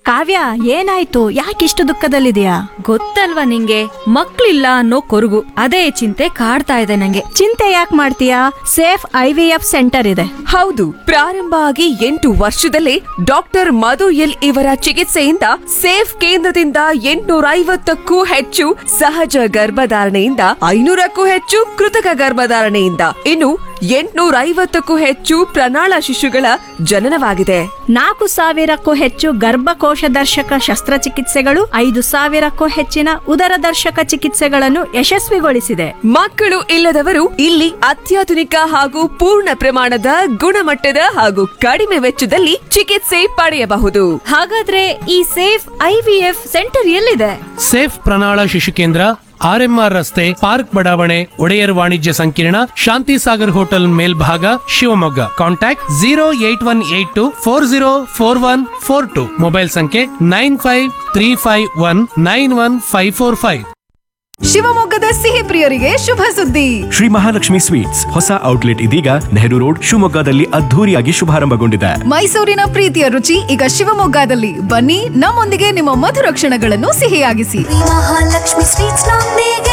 ಕಾವ್ಯ ಏನಾಯ್ತು ಯಾಕಿಷ್ಟು ದುಃಖದಲ್ಲಿದೆಯಾ ಗೊತ್ತಲ್ವಾ ನಿಂಗೆ ಮಕ್ಳಿಲ್ಲ ಅನ್ನೋ ಕೊರಗು ಅದೇ ಚಿಂತೆ ಕಾಡ್ತಾ ಇದೆ ನಂಗೆ ಚಿಂತೆ ಯಾಕೆ ಮಾಡ್ತೀಯಾ safe I V F centre ಇದೆ ಹೌದು ಪ್ರಾರಂಭ ಆಗಿ ಎಂಟು ವರ್ಷದಲ್ಲೇ ಡಾಕ್ಟರ್ ಮಧು ಎಲ್ ಇವರ ಚಿಕಿತ್ಸೆಯಿಂದ ಸೇಫ್ ಕೇಂದ್ರದಿಂದ ಎಂಟುನೂರ ಐವತ್ತಕ್ಕೂ ಹೆಚ್ಚು ಸಹಜ ಗರ್ಭಧಾರಣೆಯಿಂದ ಐನೂರಕ್ಕೂ ಹೆಚ್ಚು ಕೃತಕ ಗರ್ಭಧಾರಣೆಯಿಂದ ಇನ್ನು ಎಂಟುನೂರ ಐವತ್ತಕ್ಕೂ ಹೆಚ್ಚು ಪ್ರಣಾಳ ಶಿಶುಗಳ ಜನನವಾಗಿದೆ ನಾಲ್ಕು ಸಾವಿರಕ್ಕೂ ಹೆಚ್ಚು ಗರ್ಭಕೋಶ ದರ್ಶಕ ಶಸ್ತ್ರಚಿಕಿತ್ಸೆಗಳು ಐದು ಸಾವಿರಕ್ಕೂ ಹೆಚ್ಚಿನ ಉದರ ದರ್ಶಕ ಚಿಕಿತ್ಸೆಗಳನ್ನು ಯಶಸ್ವಿಗೊಳಿಸಿದೆ ಮಕ್ಕಳು ಇಲ್ಲದವರು ಇಲ್ಲಿ ಅತ್ಯಾಧುನಿಕ ಹಾಗೂ ಪೂರ್ಣ ಪ್ರಮಾಣದ ಗುಣಮಟ್ಟದ ಹಾಗೂ ಕಡಿಮೆ ವೆಚ್ಚದಲ್ಲಿ ಚಿಕಿತ್ಸೆ ಪಡೆಯಬಹುದು ಹಾಗಾದ್ರೆ ಈ safe I V F centre ಎಲ್ಲಿದೆ ಸೇಫ್ ಪ್ರಣಾಳ ಶಿಶು ಕೇಂದ್ರ ಆರ್ಎಂಆರ್ ರಸ್ತೆ ಪಾರ್ಕ್ ಬಡಾವಣೆ ಒಡೆಯರ್ ವಾಣಿಜ್ಯ ಸಂಕೀರ್ಣ ಶಾಂತಿ ಸಾಗರ್ ಹೋಟೆಲ್ ಮೇಲ್ಭಾಗ Shivamogga contact zero eight one eight two four zero four one four two mobile ಸಂಖ್ಯೆ nine five three five one nine one five four five ಶಿವಮೊಗ್ಗದ ಸಿಹಿ ಪ್ರಿಯರಿಗೆ ಶುಭ ಸುದ್ದಿ ಶ್ರೀ ಮಹಾಲಕ್ಷ್ಮಿ ಸ್ವೀಟ್ಸ್ ಹೊಸ ಔಟ್ಲೆಟ್ ಇದೀಗ ನೆಹರು ರೋಡ್ ಶಿವಮೊಗ್ಗದಲ್ಲಿ ಅದ್ಧೂರಿಯಾಗಿ ಶುಭಾರಂಭಗೊಂಡಿದೆ ಮೈಸೂರಿನ ಪ್ರೀತಿಯ ರುಚಿ ಈಗ ಶಿವಮೊಗ್ಗದಲ್ಲಿ ಬನ್ನಿ ನಮ್ಮೊಂದಿಗೆ ನಿಮ್ಮ ಮಧುರ ಕ್ಷಣಗಳನ್ನು ಸಿಹಿಯಾಗಿಸಿ ಮಹಾಲಕ್ಷ್ಮಿ ಸ್ವೀಟ್ಸ್ ನೊಂದಿಗೆ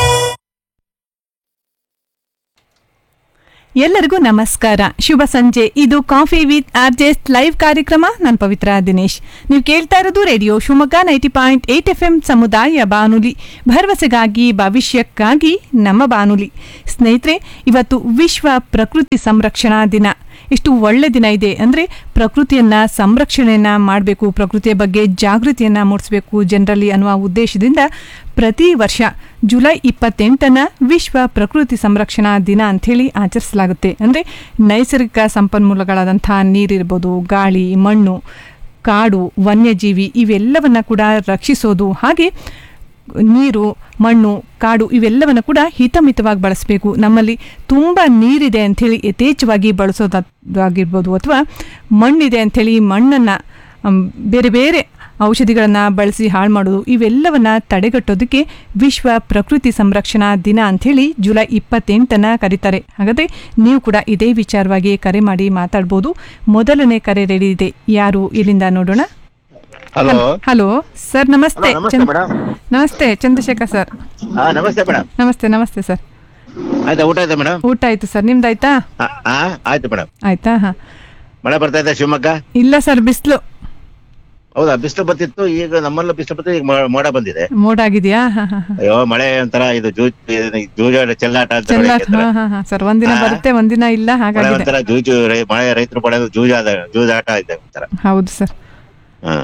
ಎಲ್ಲರಿಗೂ ನಮಸ್ಕಾರ ಶುಭ ಸಂಜೆ ಇದು ಕಾಫಿ ವಿತ್ ಆರ್ಜೆಸ್ ಲೈವ್ ಕಾರ್ಯಕ್ರಮ ನಾನು ಪವಿತ್ರ ದಿನೇಶ್ ನೀವು ಕೇಳ್ತಾ ಇರೋದು radio Shivamogga ninety point eight F M ಸಮುದಾಯ ಬಾನುಲಿ ಭರವಸೆಗಾಗಿ ಭವಿಷ್ಯಕ್ಕಾಗಿ ನಮ್ಮ ಬಾನುಲಿ ಸ್ನೇಹಿತರೆ ಇವತ್ತು ವಿಶ್ವ ಪ್ರಕೃತಿ ಸಂರಕ್ಷಣಾ ದಿನ ಎಷ್ಟು ಒಳ್ಳೆ ದಿನ ಇದೆ ಅಂದರೆ ಪ್ರಕೃತಿಯನ್ನು ಸಂರಕ್ಷಣೆಯನ್ನು ಮಾಡಬೇಕು ಪ್ರಕೃತಿಯ ಬಗ್ಗೆ ಜಾಗೃತಿಯನ್ನು ಮೂಡಿಸಬೇಕು ಜನರಲ್ಲಿ ಅನ್ನುವ ಉದ್ದೇಶದಿಂದ ಪ್ರತಿ ವರ್ಷ ಜುಲೈ ಇಪ್ಪತ್ತೆಂಟನ ವಿಶ್ವ ಪ್ರಕೃತಿ ಸಂರಕ್ಷಣಾ ದಿನ ಅಂಥೇಳಿ ಆಚರಿಸಲಾಗುತ್ತೆ ಅಂದರೆ ನೈಸರ್ಗಿಕ ಸಂಪನ್ಮೂಲಗಳಾದಂಥ ನೀರಿರ್ಬೋದು ಗಾಳಿ ಮಣ್ಣು ಕಾಡು ವನ್ಯಜೀವಿ ಇವೆಲ್ಲವನ್ನು ಕೂಡ ರಕ್ಷಿಸೋದು ಹಾಗೆ ನೀರು ಮಣ್ಣು ಕಾಡು ಇವೆಲ್ಲವನ್ನು ಕೂಡ ಹಿತಮಿತವಾಗಿ ಬಳಸಬೇಕು ನಮ್ಮಲ್ಲಿ ತುಂಬ ನೀರಿದೆ ಅಂಥೇಳಿ ಯಥೇಚ್ಛವಾಗಿ ಬಳಸೋದಾಗಿರ್ಬೋದು ಅಥವಾ ಮಣ್ಣಿದೆ ಅಂಥೇಳಿ ಮಣ್ಣನ್ನು ಬೇರೆ ಬೇರೆ ಔಷಧಿಗಳನ್ನು ಬಳಸಿ ಹಾಳು ಮಾಡೋದು ಇವೆಲ್ಲವನ್ನು ತಡೆಗಟ್ಟೋದಕ್ಕೆ ವಿಶ್ವ ಪ್ರಕೃತಿ ಸಂರಕ್ಷಣಾ ದಿನ ಅಂಥೇಳಿ ಜುಲೈ ಇಪ್ಪತ್ತೆಂಟನ ಕರೀತಾರೆ ಹಾಗಾದರೆ ನೀವು ಕೂಡ ಇದೇ ವಿಚಾರವಾಗಿ ಕರೆ ಮಾಡಿ ಮಾತಾಡ್ಬೋದು ಮೊದಲನೇ ಕರೆ ರೆಡಿ ಇದೆ ಯಾರು ಇಲ್ಲಿಂದ ನೋಡೋಣ ಹಲೋ ಹಲೋ ಸರ್ ನಮಸ್ತೆ ಹಲೋ, ನಮಸ್ತೆ ಚಂದ್- ಮೇಡಮ್. ನಮಸ್ತೆ ಚಂದ್ರಶೇಖರ್ ಸರ್ ಹಾ ನಮಸ್ತೆ ಮೇಡಮ್ ನಮಸ್ತೆ ನಮಸ್ತೆ ಸರ್ ಆಯ್ತಾ ಊಟ ಆಯ್ತಾ ಮೇಡಮ್ ಊಟ ಆಯ್ತು ಸರ್ ನಿಮ್ದಾಯ್ತಾ ಹಾ ಆಯ್ತು ಮೇಡಮ್ ಆಯ್ತಾ ಹಾ ಮಳೆ ಬರ್ತಾ ಇದೆ ಶಿವಮೊಗ್ಗ ಇಲ್ಲ ಸರ್ ಬಿಸಿಲು ಹೌದಾ ಬಿಸಿಲು ಬರ್ತಿತ್ತು ಈಗ ನಮ್ಮಲ್ಲೂ ಬಿಸಿಲು ಬರ್ತಿತ್ತು ಈಗ ಮೋ- ಮೋಡ ಬಂದಿದೆ ಮೋಡ ಆಗಿದೆಯಾ ಹಾ ಹಾ ಹಾ ಅಯ್ಯೋ ಮಳೆ ಒಂಥರ ಇದು ಜೂ ಜೂಜಾಟ ಚೆಲ್ಲಾಟ ಅಂತ ಚೆಲ್ಲ ಹೇಳ್ತಾರೆ. ಹಾ ಹಾ ಹಾ ಸರ್ ಒಂದಿನ ಹಾ. ಬರುತ್ತೆ ಒಂದಿನ ಇಲ್ಲ ಮಳೆ ಹಾಗಾಗಿದೆ ಒಂಥರ ಜೂಜು ರೈ- ಮಳೆ ರೈತರು ಪಡೆಯೋದು ಜೂಜಾದ ಜೂಜಾಟ ಇದೆ ಒಂಥರ ಹೌದು ಸರ್ ಹಾ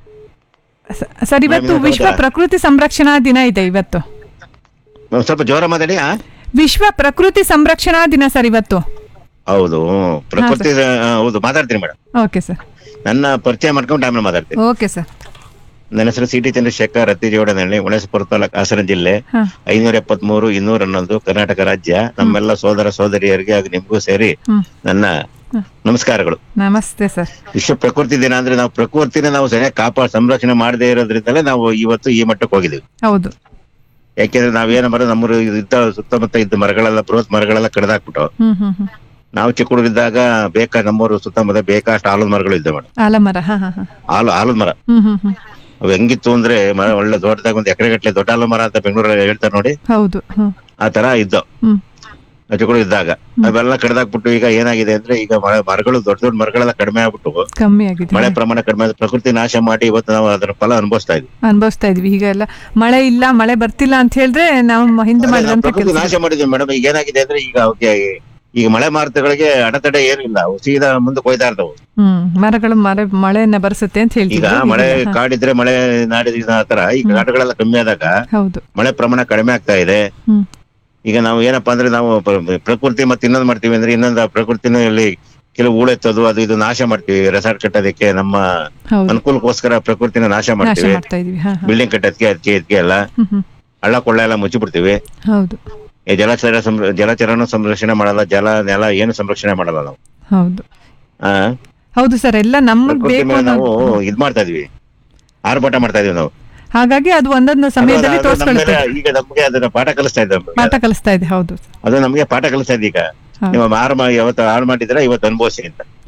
ಸ- ಸರ್ ಇವತ್ತು ಮೇಡಮ್, ವಿಶ್ವ ಹೌದಾ? ಪ್ರಕೃತಿ ಸಂರಕ್ಷಣಾ ದಿನ ಇದೆ ಇವತ್ತು ಒಂದ್ ಸ್ವಲ್ಪ ಜೋರ ಮಾತಾಡಿ ಹಾ ವಿಶ್ವ ಪ್ರಕೃತಿ ಸಂರಕ್ಷಣಾ ದಿನ ಸರ್ ಇವತ್ತು ಹೌದು ಪ್ರಕೃತಿ ಆ, ಹೌದು ಮಾತಾಡ್ತೀನಿ ಮೇಡಮ್ ಓಕೆ ಸರ್ ನನ್ನ ಪರಿಚಯ ಮಾಡ್ಕೊಂಡು ಆಮೇಲೆ ಮಾತಾಡ್ತೀನಿ ಓಕೆ ಸರ್ ನನ್ನ ಹೆಸರು ಸಿ ಟಿ ಚಂದ್ರಶೇಖರ್ ಅತ್ತಿಜೋಡನಹಳ್ಳಿ ಹುಣಸಪುರ ತಾಲೂಕು ಹಾಸನ ಜಿಲ್ಲೆ ಹಾ ಐನೂರ ಎಪ್ಪತ್ಮೂರು ಇನ್ನೂರ ಹನ್ನೊಂದು ಕರ್ನಾಟಕ ರಾಜ್ಯ ನಮ್ಮೆಲ್ಲ ಸೋದರ ಸೋದರಿಯರಿಗೆ ಹಾಗೂ ನಿಮಗೂ ಸೇರಿ ಹ್ಮ್ ನನ್ನ ನಮಸ್ಕಾರಗಳು ನಮಸ್ತೆ ಸರ್ ವಿಶ್ವ ಪ್ರಕೃತಿ ದಿನ ಅಂದ್ರೆ ನಾವು ಪ್ರಕೃತಿನ ನಾವು ಸರಿಯಾಗಿ ಕಾಪಾಡ ಸಂರಕ್ಷಣೆ ಮಾಡದೇ ಇರೋದ್ರಿಂದಲೇ ನಾವು ಇವತ್ತು ಈ ಮಟ್ಟಕ್ಕೆ ಹೋಗಿದ್ದೀವಿ ಹೌದು ಯಾಕೆಂದ್ರೆ ನಾವೇನ ಮರ ನಮ್ಮ ಇದ್ದ ಸುತ್ತಮುತ್ತ ಇದ್ದ ಮರಗಳೆಲ್ಲ ಬೃಹತ್ ಮರಗಳೆಲ್ಲ ಕಡ್ದಾಕ್ಬಿಟ್ಟು ಹ್ಮ್ ಹ್ಮ್ ಹ್ಮ್ ನಾವು ಚಿಕ್ಕ ಹುಡುಗರಿದ್ದಾಗ ಬೇಕಾ ನಮ್ಮೂರು ಸುತ್ತಮುತ್ತ ಬೇಕಾಷ್ಟು ಆಲದ ಮರಗಳು ಇದ್ದ ಮೇಡಮ್ ಆಲಮರ ಹಾ ಹಾ ಹಾ ಆಲು ಆಲದ ಮರ ಹ್ಮ್ ಹ್ಮ್ ಹ್ಮ್ ಅವು ಹೆಂಗಿತ್ತು ಅಂದ್ರೆ ಮರ ಒಳ್ಳೆ ದೊಡ್ಡದಾಗ ಒಂದು ಎಕರೆ ಗಟ್ಟಲೆ ದೊಡ್ಡ ಆಲದ ಮರ ಅಂತ ಬೆಂಗಳೂರಲ್ಲಿ ಹೇಳ್ತಾರೆ ನೋಡಿ ಹೌದು ಹ್ಮ್ ಆ ತರ ಇದ್ದವು ಹ್ಮ್ ಚಿಕ್ಕಗಳು ಇದ್ದಾಗ ಅವೆಲ್ಲ ಕಡ್ದಾಕ್ಬಿಟ್ಟು ಈಗ ಏನಾಗಿದೆ ಅಂದ್ರೆ ಈಗ ಮರ- ಮರಗಳು ದೊಡ್ಡ ದೊಡ್ಡ ಮರಗಳೆಲ್ಲ ಕಡಿಮೆ ಆಗ್ಬಿಟ್ಟು ಕಮ್ಮಿ ಆಗಿದೆ ಮಳೆ ಪ್ರಮಾಣ ಕಡಿಮೆ ಆದ ಪ್ರಕೃತಿ ನಾಶ ಮಾಡಿ ಇವತ್ತು ನಾವು ಅದರ ಫಲ ಅನುಭವಿಸ್ತಾ ಇದ್ವಿ ಅನುಭವಿಸ್ತಾ ಇದೀವಿ ಈಗ ಎಲ್ಲ ಮಳೆ ಇಲ್ಲ ಮಳೆ ಬರ್ತಿಲ್ಲ ಅಂತ ಹೇಳಿದ್ರೆ ನಾವು ಮ- ಹಿಂದೆ ಅದೇ ನಾವು ಮಾಡಿದಂತ ಪ್ರಕೃತಿ ಕೆಲಸ ನಾಶ ಮಾಡಿದ್ವಿ ಮೇಡಮ್ ಈಗ ಏನಾಗಿದೆ ಅಂದ್ರೆ ಈಗ ಅವಕ್ಕೆ ಈಗ ಮಳೆ ಮಾರುತಗಳಿಗೆ ಅಡೆತಡೆ ಏನಿಲ್ಲ ಅವು ಸೀದಾ ಮುಂದೆ ಕೊಯ್ತಾ ಇರ್ತಾವು ಹ್ಮ್ ಮರಗಳು ಮಳೆ ಮಳೆಯನ್ನ ಬರ್ಸುತ್ತೆ ಅಂತ ಹೇಳ್ತೀವಿ ಈಗ ಮಳೆ ಹಾ, ಕಾಡಿದ್ರೆ ಮಳೆ ನಾಡಿದ ಆ ತರ ಈಗ ಕಾಡುಗಳೆಲ್ಲ ಕಮ್ಮಿ ಆದಾಗ ಹೌದು ಮಳೆ ಪ್ರಮಾಣ ಕಡಿಮೆ ಆಗ್ತಾ ಇದೆ ಹ್ಮ್ ಈಗ ನಾವು ಏನಪ್ಪಾ ಅಂದ್ರೆ ನಾವು ಪ್ರ- ಪ್ರಕೃತಿ ಮತ್ತೆ ಇನ್ನೊಂದು ಮಾಡ್ತೀವಿ ಅಂದ್ರೆ ಇನ್ನೊಂದು ಆ ಪ್ರಕೃತಿನ ಇಲ್ಲಿ ಕೆಲವು ಹೂಳೆತ್ತೋದು ಅದು ಇದು ನಾಶ ಮಾಡ್ತೀವಿ ರೆಸಾರ್ಟ್ ಕಟ್ಟೋದಕ್ಕೆ ನಮ್ಮ ಹೌದು ಅನುಕೂಲಕ್ಕೋಸ್ಕರ ಪ್ರಕೃತಿನ ನಾಶ ನಾಶ ಮಾಡ್ತೀವಿ ಮಾಡ್ತಾ ಇದೀವಿ ಹಾ ಹಾ ಬಿಲ್ಡಿಂಗ್ ಕಟ್ಟೋದಕ್ಕೆ ಅದಕ್ಕೆ ಇದಕ್ಕೆ ಎಲ್ಲ ಹ್ಮ್ ಹ್ಮ್ ಹಳ್ಳ ಕೊಳ್ಳ ಎಲ್ಲ ಮುಚ್ಚಿಬಿಡ್ತೀವಿ ಹೌದು ಈ ಜಲಚರ ಸಂರ- ಜಲಚರನು ಸಂರಕ್ಷಣೆ ಮಾಡಲ್ಲ ಜಲ ನೆಲ ಏನು ಸಂರಕ್ಷಣೆ ಮಾಡಲ್ಲ ನಾವು ಹೌದು ಆ ಹೌದು ಸರ್ ಎಲ್ಲ ನಮಗ್ ಪ್ರಕೃತಿ ಬೇಕು ಮೇಲೆ ನಾವು ಅನ್ನೋದು ಇದ್ ಮಾಡ್ತಾ ಇದೀವಿ ಆರ್ಭಟ ಮಾಡ್ತಾ ಇದೀವಿ ನಾವು ಹಾಗಾಗಿ ಅದು ಒಂದೊಂದು ಸಮಯದಲ್ಲಿ ಅದು- ಅದು ನಮ್ಮ ತೋರಿಸ್ಕೊಳುತ್ತೆ ಮೇಲೆ ಈಗ ನಮ್ಗೆ ಅದನ್ನ ಪಾಠ ಕಲಿಸ್ತಾ ಇದ್ದಾರೆ ಪಾಠ ಕಲಿಸ್ತಾ ಇದೆ ಹೌದು ಅದು ನಮ್ಗೆ ಪಾಠ ಕಲಿಸ್ತಾ ಇದೆ ಈಗ ಹಾ. ನೀವು ಆರು ಮಾ- ಯಾವತ್ತು ಆರು ಮಾಡಿದ್ರೆ ಇವತ್ತು ಅನುಭವಿಸಿ ಅಂತ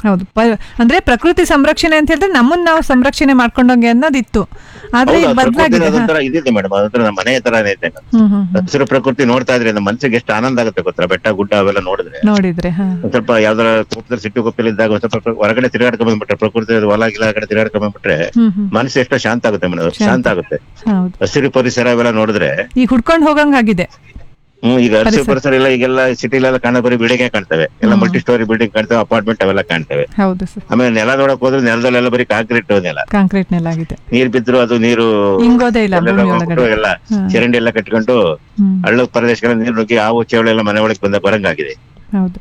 ಹೌದು ಪ- ಅಂದ್ರೆ ಪ್ರಕೃತಿ ಸಂರಕ್ಷಣೆ ಅಂತ ಹೇಳಿದ್ರೆ ನಮ್ಮನ್ನ ನಾವು ಸಂರಕ್ಷಣೆ ಮಾಡ್ಕೊಂಡಂಗೆ ಅನ್ನೋದಿತ್ತು ಆದ್ರೆ ಹೌದು, ಈಗ ಆ ಪ್ರಕೃತಿ ಬದಲಾಗಿದೆ ಅದೊಂಥರ ಇದಿದೆ ಮೇಡಮ್ ಅದೊಂಥರ ನಮ್ಮ ಮನೆ ತರಾನೇ ಇದೆ ಹ್ಮ್ ಹ್ಮ್ ಹಸಿರು ಪ್ರಕೃತಿ ನೋಡ್ತಾ ಇದ್ರೆ ನಮ್ಮ ಮನ್ಸಿಗೆ ಎಷ್ಟು ಆನಂದ ಆಗುತ್ತೆ ಗೊತ್ತಾ ಬೆಟ್ಟ ಗುಡ್ಡ ಅವೆಲ್ಲ ನೋಡಿದ್ರೆ ನೋಡಿದ್ರೆ ಹಾ ಒಂದ್ ಸ್ವಲ್ಪ ಯಾವ್ದಾರ ಕೋಪದಲ್ಲಿ ಸಿಟ್ಟು ಕೋಪದಲ್ಲಿ ಇದ್ದಾಗ ಒಂದ್ ಸ್ವಲ್ಪ ಹೊರಗಡೆ ತಿರುಗಾಡ್ಕೊಂಡ್ ಬಂದ್ಬಿಟ್ರೆ ಪ್ರಕೃತಿ ಹೊಲ ಗಿಲ ಕಡೆ ತಿರುಗಾಡ್ಕೊಂಡ್ ಬಂದ್ಬಿಟ್ರೆ ಹ್ಮ್ ಹ್ಮ್ ಮನಸ್ಸು ಎಷ್ಟೋ ಶಾಂತ ಆಗುತ್ತೆ ಮೇಡಮ್ ಶಾಂತ. ಶಾಂತ ಆಗುತ್ತೆ ಹೌದು ಹಸಿರು ಪರಿಸರ ಅವೆಲ್ಲ ನೋಡಿದ್ರೆ ಈಗ ಹುಡ್ಕೊಂಡು ಹೋಗಂಗಾಗಿದೆ ಹ್ಮ್ ಈಗ ಹಸಿರು ಪರಿಸರ. ಪರಿಸರ ಎಲ್ಲ ಈಗೆಲ್ಲ ಸಿಟಿಲೆಲ್ಲ ಕಾಣ ಬರೀ ಬಿಲ್ಡಿಂಗ್ ಕಾಣ್ತವೆ ಎಲ್ಲ ಹ್ಮ್. ಮಲ್ಟಿ ಸ್ಟೋರಿ ಬಿಲ್ಡಿಂಗ್ ಕಾಣ್ತವೆ ಅಪಾರ್ಟ್ಮೆಂಟ್ ಅವೆಲ್ಲ ಕಾಣ್ತವೆ ಹೌದು ಸರ್ ಆಮೇಲೆ ನೆಲ ನೋಡಕ್ ಹೋದ್ರೆ ನೆಲದಲ್ಲೆಲ್ಲ ಬರೀ ಕಾಂಕ್ರೀಟ್ ನೆಲ ಕಾಂಕ್ರೀಟ್ ನೆಲಾಗಿದೆ ನೀರ್ ಬಿದ್ರು ಅದು ನೀರು ಹಿಂಗೋದೇ ಇಲ್ಲ ಅಲ್ಲೆಲ್ಲ ಭೂಮಿ ಹೋಗ್ಬಿಟ್ಟು ಒಳಗಡೆ ಎಲ್ಲ ಹ್ಮ್. ಚರಂಡಿ ಎಲ್ಲ ಕಟ್ಕೊಂಡು ಹ್ಮ್ ಹಳ್ಳ ಪ್ರದೇಶಗಳ ನೀರು ನುಗ್ಗಿ ಹಾವು ಚೇವಳೆಲ್ಲ ಮನೆ ಒಳಗೆ ಬಂದ ಬರಂಗಾಗಿದೆ ಹೌದು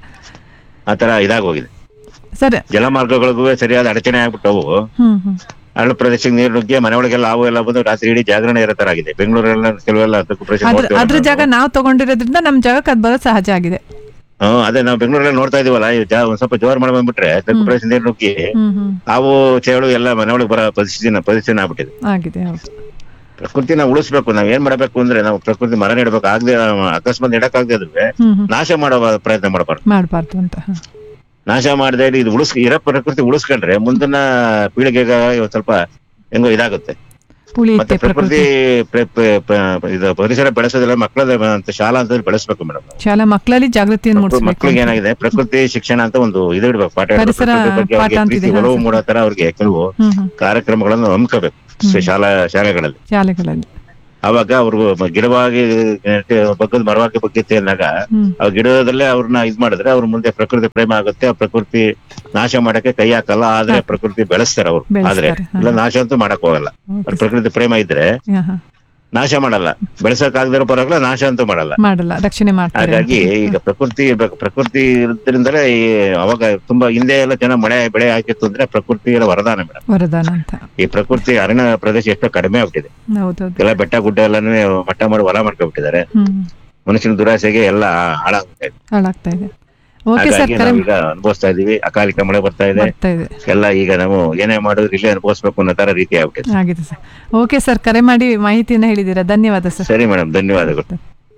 ಆತರ ಇದಾಗ್ ಹೋಗಿದೆ ಸರ್ ಜಲಮಾರ್ಗಗಳಿಗೂ ಸರಿಯಾದ ಅಡಚಣೆ ಆಗ್ಬಿಟ್ಟವು ಹ್ಮ್ ಹ್ಮ್ ಹಳ್ಳ ಪ್ರದೇಶಕ್ಕೆ ನೀರು ನುಗ್ಗಿ ಮನೆ ಒಳಗೆಲ್ಲ ಹಾವು ಎಲ್ಲ ಬಂದು ರಾತ್ರಿ ಇಡೀ ಜಾಗರಣೆ ಇರೋ ತರ ಆಗಿದೆ ಬೆಂಗಳೂರೆಲ್ಲ ಕೆಲವೆಲ್ಲ ಅದಕ್ಕೂ ಪ್ರದೇಶ ಅದ್ರ ನೋಡ್ತೀವಲ್ಲ ಅದ್ರ ನಾವು. ಜಾಗ ನಾವು ತಗೊಂಡಿರೋದ್ರಿಂದ ನಮ್ ಜಾಗಕ್ಕೆ ಅದ್ ಬರೋದು ಸಹಜ ಆಗಿದೆ ಹ್ಮ್ ಅದೇ ನಾವು ಬೆಂಗಳೂರಲ್ಲಿ ನೋಡ್ತಾ ಇದೀವಲ್ಲ ಈ ಜಾ- ಒಂದ್ ಸ್ವಲ್ಪ ಜೋರ್ ಮಾಡಿ ಬಂದ್ಬಿಟ್ರೆ ತಗ್ಗು ಪ್ರದೇಶ ನೀರು ನುಗ್ಗಿ ಹ್ಮ್ ಹ್ಮ್ ಹಾವು ಚೇಳು ಎಲ್ಲ ಮನೆ ಒಳಗೆ ಬರೋ ಪರಿಸ್ಥಿತಿನ ಪರಿಸ್ಥಿತಿ ಆಗ್ಬಿಟ್ಟಿದೆ ಆಗಿದೆ ಹೌದು ಪ್ರಕೃತಿನ ಉಳಿಸ್ಬೇಕು ನಾವ್ ಏನ್ ಮಾಡ್ಬೇಕು ಅಂದ್ರೆ ನಾವು ಪ್ರಕೃತಿ ಮರ ನೆಡ್ಬೇಕು ಆಗದೆ ಅಕಸ್ಮಾತ್ ನೆಡಕ್ಕಾಗದೆ ಇದ್ರೆ ಹ್ಮ್ ಹ್ಮ್ ನಾಶ ಮಾಡೋ ಪ್ರಯತ್ನ ಮಾಡಬಾರ್ದು ಮಾಡ್ಬಾರ್ದು ಅಂತ ಹ. ನಾಶ ಮಾಡದೆ ಇದು ಉಳಿಸ್ ಇರೋ ಪ್ರಕೃತಿ ಉಳಿಸ್ಕೊಂಡ್ರೆ ಮುಂದಿನ ಪೀಳಿಗೆಗೆ ಒಂದ್ ಸ್ವಲ್ಪ ಹೆಂಗೋ ಇದಾಗುತ್ತೆ ಮತ್ತೆ ಉಳಿಯುತ್ತೆ ಪ್ರಕೃತಿ ಪ್ರಕೃತಿ ಪ್ರ- ಪ್ರ- ಪ್ರ- ಇದು ಪರಿಸರ ಬೆಳೆಸೋದಿಲ್ಲ ಮಕ್ಕಳ ಅಂತ ಶಾಲಾ ಅಂತ ಬೆಳೆಸ್ಬೇಕು ಮೇಡಮ್ ಶಾಲಾ ಮಕ್ಕಳಲ್ಲಿ ಜಾಗೃತಿಯನ್ನು ಮೂಡಿಸ್ಬೇಕು ಮಕ್ಕಳಿಗೆ ಏನಾಗಿದೆ ಪ್ರಕೃತಿ ಶಿಕ್ಷಣ ಅಂತ ಒಂದು ಇದು ಇಡ್ಬೇಕು ಪಾಠ ಇಡ್ಬೇಕು. ಪರಿಸರ ಪ್ರಕೃತಿ ಬಗ್ಗೆ ಪಾಠ ಅವ್ರಿಗೆ ಅಂತಿದೆ, ಪ್ರೀತಿ ಹಾ, ಒಲವು ಸರ್. ಮೂಡೋ ತರ ಅವ್ರಿಗೆ ಕೆಲವು ಹ್ಮ್ ಹ್ಮ್ ಕಾರ್ಯಕ್ರಮಗಳನ್ನು ಹಮ್ಮಿಕೋಬೇಕು ಶಾಲಾ ಶಾಲೆಗಳಲ್ಲಿ ಶಾಲೆಗಳಲ್ಲಿ ಅವಾಗ ಅವ್ರು ಗಿಡವಾಗಿ ಬಗ್ಗದ ಮರವಾಗಿ ಬಗ್ಗಿತ್ತೆ ಅಂದಾಗ ಹ್ಮ್ ಆ ಗಿಡದಲ್ಲೇ ಅವ್ರನ್ನ ಇದ್ ಮಾಡಿದ್ರೆ ಅವ್ರ ಮುಂದೆ ಪ್ರಕೃತಿ ಪ್ರೇಮ ಆಗುತ್ತೆ ಆ ಪ್ರಕೃತಿ ನಾಶ ಮಾಡಕ್ಕೆ ಕೈ ಹಾಕಲ್ಲ ಆದ್ರೆ ಪ್ರಕೃತಿ ಬೆಳೆಸ್ತಾರೆ ಅವ್ರು ಬೆಳೆಸ್ತಾರೆ, ಆದ್ರೆ ಹಾ. ಇಲ್ಲ ನಾಶ ಅಂತೂ ಮಾಡಕ್ ಹೋಗಲ್ಲ ಓಕೆ ಅವ್ರ ಪ್ರಕೃತಿ ಪ್ರೇಮ ಇದ್ರೆ ಹಾ, ಹಾ. ನಾಶ ಮಾಡಲ್ಲ ಬೆಳೆಸಕ್ ಆಗದಿರೋ ಪರವಾಗಿಲ್ಲ ನಾಶ ಅಂತೂ ಮಾಡಲ್ಲ ಮಾಡಲ್ಲ ರಕ್ಷಣೆ ಮಾಡ್ತಾರೆ ಹಾಗಾಗಿ ಈಗ ಪ್ರಕೃತಿ ಇರ್ಬೇಕು ಪ್ರಕೃತಿ ಇರೋದ್ರಿಂದಲೇ ಈ ಅವಾಗ ತುಂಬಾ ಹಿಂದೆ ಎಲ್ಲ ಚೆನ್ನಾಗ್ ಮಳೆ ಬೆಳೆ ಹಾಕಿತ್ತು ಅಂದ್ರೆ ಪ್ರಕೃತಿ ಎಲ್ಲ ವರದಾನ ಮೇಡಮ್ ವರದಾನ ಅಂತ ಈ ಪ್ರಕೃತಿ ಅರಣ್ಯ ಪ್ರದೇಶ ಎಷ್ಟೋ ಕಡಿಮೆ ಆಗ್ಬಿಟ್ಟಿದೆ ಹೌದೌದು ಎಲ್ಲ ಬೆಟ್ಟ ಗುಡ್ಡ ಎಲ್ಲಾನು ಮಟ್ಟ ಮಾಡಿ ಹೊಲ ಮಾಡ್ಕೊಂಡ್ಬಿಟ್ಟಿದ್ದಾರೆ ಹ್ಮ್ ಮನುಷ್ಯನ ದುರಾಸೆಗೆ ಎಲ್ಲ ಹಾಳಾಗ್ತಾ ಇದೆ ಹಾಳಾಗ್ತಾ ಇದೆ ಓಕೆ ಸರ್ ಹಾಗಾಗಿ ಕರೆ ನಾವೀಗ ಅನುಭವಿಸ್ತಾ ಇದೀವಿ ಅಕಾಲಿಕ ಮಳೆ ಬರ್ತಾ ಇದೆ ಬರ್ತಾ ಇದೆ ಎಲ್ಲ ಈಗ ನಾವು ಏನೇ ಮಾಡಿದ್ರು ಇಲ್ಲೇ ಅನುಭವಿಸ್ಬೇಕು ಅನ್ನೋ ತರ ರೀತಿ ಆಗ್ಬಿಟ್ಟಿದೆ ಆಗಿದೆ ಸರ್ ಓಕೆ ಸರ್ ಕರೆ ಮಾಡಿ ಮಾಹಿತಿಯನ್ನ ಹೇಳಿದ್ದೀರಾ ಧನ್ಯವಾದ ಸರ್ ಸರಿ ಮೇಡಮ್ ಧನ್ಯವಾದಗಳು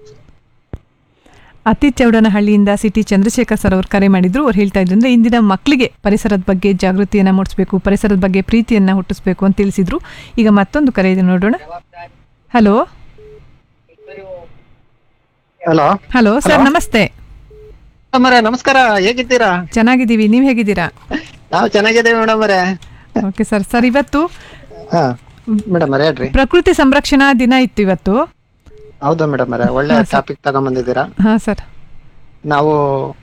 ಅತಿ ಚೌಡನಹಳ್ಳಿಯಿಂದ ಸಿಟಿ ಚಂದ್ರಶೇಖರ್ ಸರ್ ಅವರು ಕರೆ ಮಾಡಿದ್ರು ಅವ್ರು ಹೇಳ್ತಾ ಇದ್ರು ಅಂದ್ರೆ ಇಂದಿನ ಮಕ್ಕಳಿಗೆ ಪರಿಸರದ ಬಗ್ಗೆ ಜಾಗೃತಿಯನ್ನ ಮೂಡಿಸ್ಬೇಕು ಪರಿಸರದ ಬಗ್ಗೆ ಪ್ರೀತಿಯನ್ನ ಹುಟ್ಟಿಸ್ಬೇಕು ಅಂತ ತಿಳಿಸಿದ್ರು ಈಗ ಮತ್ತೊಂದು ಕರೆ ಇದೆ ನೋಡೋಣ ಹಲೋ ಹಲೋ ಹಲೋ ಸರ್ ನಮಸ್ತೆ ಮರೆ ನಮಸ್ಕಾರ ಹೇಗಿದ್ದೀರಾ ಚೆನ್ನಾಗಿದ್ದೀವಿ ನೀವು ಹೇಗಿದ್ದೀರಾ ನಾವು ಚೆನ್ನಾಗಿದ್ದೀವಿ ಮೇಡಮ್ ಅವರೇ ಓಕೆ ಸರ್ ಸರ್ ಇವತ್ತು ಹಾ ಮೇಡಮ್ ಅವರೇ ಹೇಳ್ರಿ ಪ್ರಕೃತಿ ಸಂರಕ್ಷಣಾ ದಿನ ಇತ್ತು ಇವತ್ತು ಹೌದು ಮೇಡಮ್ ಅವರೇ ಒಳ್ಳೆ ಹಾ, ಸರ್. ಟಾಪಿಕ್ ತಗೊಂಬಂದಿದ್ದೀರಾ ಹಾ ಸರ್ ನಾವು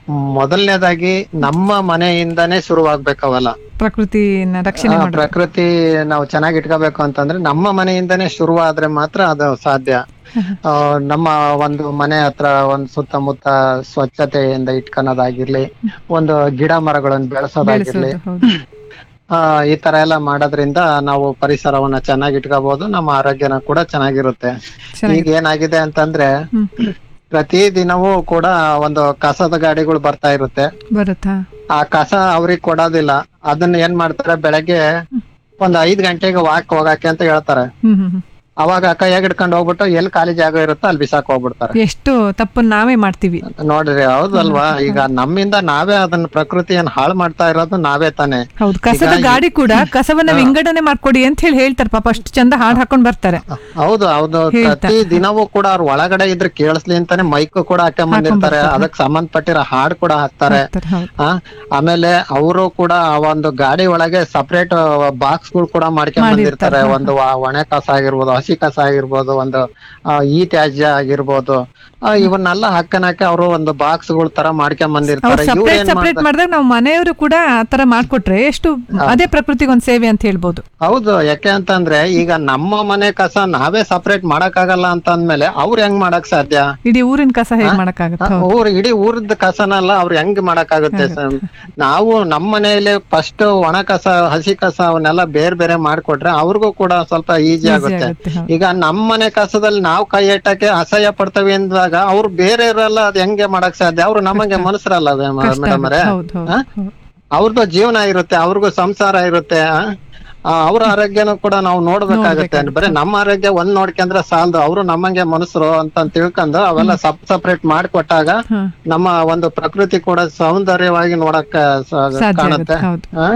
ಮೊದಲನೇದಾಗಿ ನಮ್ಮ ಮನೆಯಿಂದಾನೇ ಶುರುವಾಗ್ಬೇಕು ಅವೆಲ್ಲ ಪ್ರಕೃತಿನ ರಕ್ಷಣೆ ಆ, ಮಾಡೋದು ಪ್ರಕೃತಿ ನಾವು ಚೆನ್ನಾಗಿ ಇಟ್ಕೋಬೇಕು ಅಂತಂದ್ರೆ ನಮ್ಮ ಮನೆಯಿಂದಾನೇ ಶುರುವಾದ್ರೆ ಮಾತ್ರ ಅದು ಸಾಧ್ಯ ಆ, ನಮ್ಮ ಒಂದು ಮನೆ ಹತ್ರ ಒಂದು ಸುತ್ತಮುತ್ತ ಸ್ವಚ್ಛತೆಯಿಂದ ಇಟ್ಕೊಳೋದಾಗಿರ್ಲಿ ಒಂದು ಗಿಡ ಮರಗಳನ್ನು ಬೆಳೆಸೋದಾಗಿರ್ಲಿ ಬೆಳೆಸೋದು ಹೌದು ಆ, ಈ ತರ ಎಲ್ಲ ಮಾಡೋದ್ರಿಂದ ನಾವು ಪರಿಸರವನ್ನ ಚೆನ್ನಾಗಿ ಇಟ್ಕೋಬಹುದು ನಮ್ಮ ಆರೋಗ್ಯನ ಕೂಡ ಚೆನ್ನಾಗಿರುತ್ತೆ ಚೆನ್ನಾಗಿ ಈಗ ಏನಾಗಿದೆ ಅಂತಂದ್ರೆ ಹ್ಮ್ ಪ್ರತಿ ದಿನವೂ ಕೂಡ ಒಂದು ಕಸದ ಗಾಡಿಗಳು ಬರ್ತಾ ಇರುತ್ತೆ ಬರುತ್ತಾ ಆ ಕಸ ಅವ್ರಿಗೆ ಕೊಡೋದಿಲ್ಲ ಅದನ್ನ ಏನ್ ಮಾಡ್ತಾರೆ ಬೆಳಗ್ಗೆ ಒಂದ್ ಐದ್ ಗಂಟೆಗೆ ವಾಕ್ ಹೋಗಕ್ಕೆ ಅಂತ ಹೇಳ್ತಾರೆ ಹ್ಮ್ ಹ್ಮ್ ಹ್ಮ್ ಅವಾಗ ಕೈಯಾಗ ಹಿಡ್ಕೊಂಡು ಹೋಗ್ಬಿಟ್ಟು ಎಲ್ಲಿ ಖಾಲಿ ಜಾಗ ಇರುತ್ತೋ ಅಲ್ಲಿ ಬಿಸಾಕ್ ಹೋಗ್ಬಿಡ್ತಾರೆ ಎಷ್ಟು ತಪ್ಪು ನಾವೇ ಮಾಡ್ತೀವಿ ನೋಡ್ರಿ ಹೌದಲ್ವಾ ಈಗ ನಮ್ಮಿಂದ ನಾವೇ ಅದನ್ನ ಪ್ರಕೃತಿಯನ್ನ ಹಾಳು ಮಾಡ್ತಾ ಇರೋದು ನಾವೇ ತಾನೇ ಹೌದು ಕಸದ ಹೀಗಾಗಿ- ಗಾಡಿ ಕೂಡ ಕಸವನ್ನ ವಿಂಗಡಣೆ ಮಾಡ್ಕೊಡಿ ಅಂತ ಹೇಳಿ ಹೇಳ್ತಾರೆ ಪಾಪ ಅಷ್ಟು ಚಂದ ಹಾಡ್ ಹಾಕೊಂಡ್ ಬರ್ತಾರೆ ಹೌದು ಹೌದು ಹೇಳ್ತಾ. ಪ್ರತಿ ದಿನವೂ ಕೂಡ ಅವ್ರ ಒಳಗಡೆ ಇದ್ರೆ ಕೇಳಿಸ್ಲಿ ಅಂತಾನೆ ಮೈಕ್ ಕೂಡ ಹಾಕೊಂಡ್ ಬಂದಿರ್ತಾರೆ ಹಾಕೊಂಡ್ ಅದಕ್ ಸಂಬಂಧಪಟ್ಟಿರೋ ಹಾಡ್ ಕೂಡ ಹಾಕ್ತಾರೆ ಹಾಕ್ತಾರೆ, ಹೌದು. ಆ, ಆಮೇಲೆ ಅವರು ಕೂಡ ಆ ಒಂದು ಗಾಡಿ ಒಳಗೆ ಸಪರೇಟ್ ಬಾಕ್ಸ್ ಗಳು ಕೂಡ ಮಾಡ್ಕೊಂಡ್ ಮಾಡಿರ್ತಾರೆ, ಬಂದಿರ್ತಾರೆ ಹಾ, ಒಂದು ವ- ಒಣ ಕಸ ಆಗಿರ್ಬೋದು ಹಸಿ ಕಸ ಆಗಿರ್ಬೋದು ಒಂದು ಆ, ಈ ತ್ಯಾಜ್ಯ ಆಗಿರ್ಬೋದು ಆ, ಇವನ್ನೆಲ್ಲ ಹಾಕನಕ್ಕೆ ಅವರು ಒಂದು ಬಾಕ್ಸ್ ಗಳ ತರ ಮಾಡ್ಕೊಂಡ್ ಅವ್ರು ಬಂದಿರ್ತಾರೆ ಇವ್ರು ಸಪ್ರೇಟ್ ಏನ್ ಸಪ್ರೇಟ್ ಮಾಡ್ತಾರೆ ಮಾಡಿದಾಗ ನಾವು ಮನೆಯವರು ಕೂಡ ಆತರ ಮಾಡ್ಕೊಟ್ರೆ ಎಷ್ಟು ಅದೇ ಪ್ರಕೃತಿಗೆ ಒಂದು ಸೇವೆ ಅಂತ ಹೇಳ್ಬೋದು ಹೌದು ಯಾಕೆ ಅಂತಂದ್ರೆ ಈಗ ನಮ್ಮ ಮನೆ ಕಸ ನಾವೇ ಸಪರೇಟ್ ಮಾಡಕ್ಕಾಗಲ್ಲ ಅಂತ ಅಂದ್ಮೇಲೆ ಅವ್ರು ಹೆಂಗ್ ಮಾಡಕ್ ಸಾಧ್ಯ ಇಡೀ ಊರಿನ ಕಸ ಹೇಗ್ ಮಾಡಕ್ಕಾಗತ್ತೆ ಹೌದು. ಊರ್ ಇಡೀ ಊರದ ಕಸನೆಲ್ಲ ಅವ್ರು ಹೆಂಗ್ ಮಾಡಕ್ಕಾಗುತ್ತೆ ಸರ್? ನಾವು ನಮ್ಮ ಮನೆಯಲ್ಲಿ ಫಸ್ಟ್ ಒಣ ಕಸ ಹಸಿ ಕಸ ಅವನ್ನೆಲ್ಲ ಬೇರೆ ಬೇರೆ ಮಾಡ್ಕೊಟ್ರೆ ಅವ್ರಿಗೂ ಕೂಡ ಸ್ವಲ್ಪ ಈಸಿ Easy ಆಗುತ್ತೆ ಆಗುತ್ತೆ, ಹೌದು. ಈಗ ನಮ್ಮ ಮನೆ ಕಸದಲ್ಲಿ ನಾವು ಕೈ ಇಟ್ಟಕ್ಕೆ ಅಸಹ್ಯ ಪಡ್ತೇವೆ ಅಂದಾಗ ಅವ್ರು ಬೇರೆ ಇರಲ್ಲ ಅದ್ ಹೆಂಗೆ ಮಾಡಕ್ ಸಾಧ್ಯ ಅವ್ರು ನಮಗೆ ಮನಸ್ಸರಲ್ಲ ಕಷ್ಟ ಮೇಡಮ್ ಆಗುತ್ತೆ. ಹೌದು ಹೌದು ಹೌದು. ಅವ್ರದ್ದು ಜೀವನ ಇರುತ್ತೆ ಅವ್ರಿಗೂ ಸಂಸಾರ ಇರುತ್ತೆ ಆ? ಆ, ಅವ್ರ ಆರೋಗ್ಯನೂ ಕೂಡ ನಾವು ನೋಡ್ಬೇಕಾಗತ್ತೆ ಬರೀ ನಮ್ಮ ಆರೋಗ್ಯ ಒಂದ್ ನೋಡ್ಕೊಂಡ್ರೆ ಸಾಲದು ಅವರು ನಮ್ಮಂಗೆ ಮನುಷ್ಯರು ಅಂತ ತಿಳ್ಕೊಂಡು ಅವೆಲ್ಲ ಸಪ್ ಸಪರೇಟ್ ಮಾಡಿಕೊಟ್ಟಾಗ ನಮ್ಮ ಒಂದು ಪ್ರಕೃತಿ ಕೂಡ ಸೌಂದರ್ಯವಾಗಿ ನೋಡಕ್ ಸ- ಸಾಧ್ಯ ಕಾಣುತ್ತೆ ಆಗುತ್ತೆ, ಹೌದು. ಆ?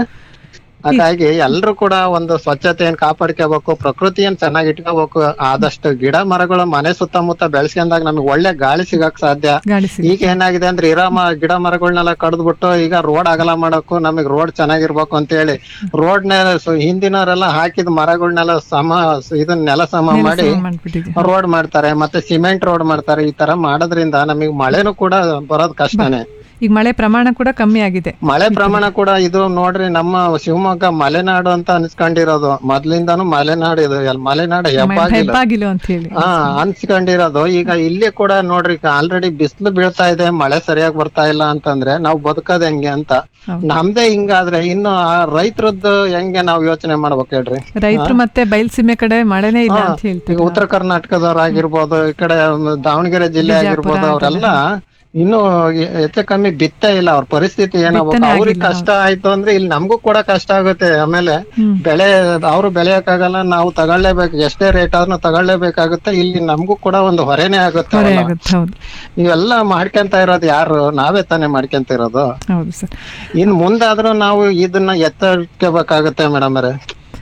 ಹಾಗಾಗಿ ಎಲ್ರು ಕೂಡ ಒಂದು ಸ್ವಚ್ಛತೆಯನ್ನ ಕಾಪಾಡ್ಕೋಬೇಕು ಪ್ರಕೃತಿಯನ್ನ ಚೆನ್ನಾಗಿ ಇಟ್ಕೋಬೇಕು ಆದಷ್ಟು ಗಿಡ ಮರಗಳು ಮನೆ ಸುತ್ತಮುತ್ತ ಬೆಳೆಸ್ಕೊಂಡಾಗ ನಮಗೆ ಒಳ್ಳೆ ಗಾಳಿ ಸಿಗಕ್ ಸಾಧ್ಯ ಗಾಳಿ ಸಿಗುತ್ತೆ. ಈಗ ಏನಾಗಿದೆ ಅಂದ್ರೆ ಇರೋ ಮ- ಗಿಡ ಮರಗಳನ್ನೆಲ್ಲ ಕಡ್ದ್ಬಿಟ್ಟು ಈಗ ರೋಡ್ ಅಗಲ ಮಾಡಕ್ಕೂ ನಮಗೆ ರೋಡ್ ಚೆನ್ನಾಗಿರ್ಬೇಕು ಅಂತ ಹೇಳಿ ರೋಡ್ ನ ಹಿಂದಿನವರೆಲ್ಲ ಹಾಕಿದ ಮರಗಳನ್ನೆಲ್ಲ ಸಮ ಇದನ್ನ ನೆಲ ಸಮ ನೆಲ ಮಾಡಿ ಸಮ ಮಾಡ್ಬಿಟ್ಟಿದೆ. ರೋಡ್ ಮಾಡ್ತಾರೆ ಮತ್ತೆ ಸಿಮೆಂಟ್ ರೋಡ್ ಮಾಡ್ತಾರೆ ಈ ತರ ಮಾಡೋದ್ರಿಂದ ನಮಗೆ ಮಳೆನೂ ಕೂಡ ಬರೋದ್ ಕಷ್ಟನೇ ಈಗ ಮಳೆ ಪ್ರಮಾಣ ಕೂಡ ಕಮ್ಮಿ ಆಗಿದೆ ಮಳೆ ಪ್ರಮಾಣ ಕೂಡ ಇದು ನೋಡ್ರಿ ನಮ್ಮ ಶಿವಮೊಗ್ಗ ಮಲೆನಾಡು ಅಂತ ಅನ್ಸ್ಕೊಂಡಿರೋದು ಮೊದ್ಲಿಂದಾನು ಮಲೆನಾಡು ಇದು ಎಲ್- ಮಲೆನಾಡು ಹೆಬ್ಬಾಗಿಲು ಹೆಬ್ಬಾಗಿಲು ಅಂತ ಹೇಳಿ ಹಾ ಅನ್ಸ್ಕೊಂಡಿರೋದು ಈಗ ಇಲ್ಲಿ ಕೂಡ ನೋಡ್ರಿ ಆಲ್ರೆಡಿ ಬಿಸಿಲು ಬೀಳ್ತಾ ಇದೆ ಮಳೆ ಸರಿಯಾಗಿ ಬರ್ತಾ ಇಲ್ಲ ಅಂತಂದ್ರೆ ನಾವು ಬದುಕೋದ್ ಹೆಂಗೆ ಅಂತ ನಮ್ದೇ ಹಿಂಗಾದ್ರೆ ಇನ್ನು ಆ ರೈತರದ್ದು ಹೆಂಗೆ ನಾವ್ ಯೋಚನೆ ಮಾಡ್ಬೇಕು ಹೇಳ್ರಿ ರೈತರು ಮತ್ತೆ ಬಯಲ್ಸೀಮೆ ಕಡೆ ಮಳೆನೇ ಇಲ್ಲ ಹಾ, ಅಂತ ಹೇಳ್ತಾರೆ ಈಗ ಉತ್ತರ ಕರ್ನಾಟಕದವ್ರು ಆಗಿರ್ಬೋದು ಈ ಕಡೆ ದಾವಣಗೆರೆ ಜಿಲ್ಲೆ ಬಿಜಾಪುರ ಆಗಿರ್ಬೋದು ಅವರೆಲ್ಲ ಇನ್ನು ಎ- ಹೆಚ್ಚು ಕಮ್ಮಿ ಬಿತ್ತ ಇಲ್ಲ ಅವ್ರ ಪರಿಸ್ಥಿತಿ ಏನಾಗ್ಬೇಕು ಬಿತ್ತನೆ ಅವ್ರಿಗೆ ಆಗಿಲ್ಲ, ಕಷ್ಟ ಆಯ್ತು ಅಂದ್ರೆ ಇಲ್ಲಿ ನಮಗೂ ಕೂಡ ಕಷ್ಟ ಆಗುತ್ತೆ ಆಮೇಲೆ ಬೆಳೆ ಅವ್ರು ಬೆಳೆಯಕ್ಕಾಗಲ್ಲ ನಾವು ತಗೊಳ್ಳೇಬೇಕು ಎಷ್ಟೇ ರೇಟ್ ಆದ್ರೂ ತಗೊಳ್ಳೇಬೇಕಾಗುತ್ತೆ ಇಲ್ಲಿ ನಮಗೂ ಕೂಡ ಒಂದು ಹೊರೆನೇ ಆಗುತ್ತೆ ಹೊರೆ ಅವೆಲ್ಲ. ಆಗುತ್ತೆ ಹೌದು ಇವೆಲ್ಲ ಮಾಡ್ಕೊಂತ ಇರೋದು ಯಾರು ನಾವೇ ತಾನೇ ಮಾಡ್ಕೊಂತ ಇರೋದು ಹೌದು ಸರ್ ಇನ್ ಮುಂದಾದ್ರೂ ನಾವು ಇದನ್ನ ಎತ್ತರಿಸ್ಕೋಬೇಕಾಗತ್ತೆ ಮೇಡಮ್ ಅವರೇ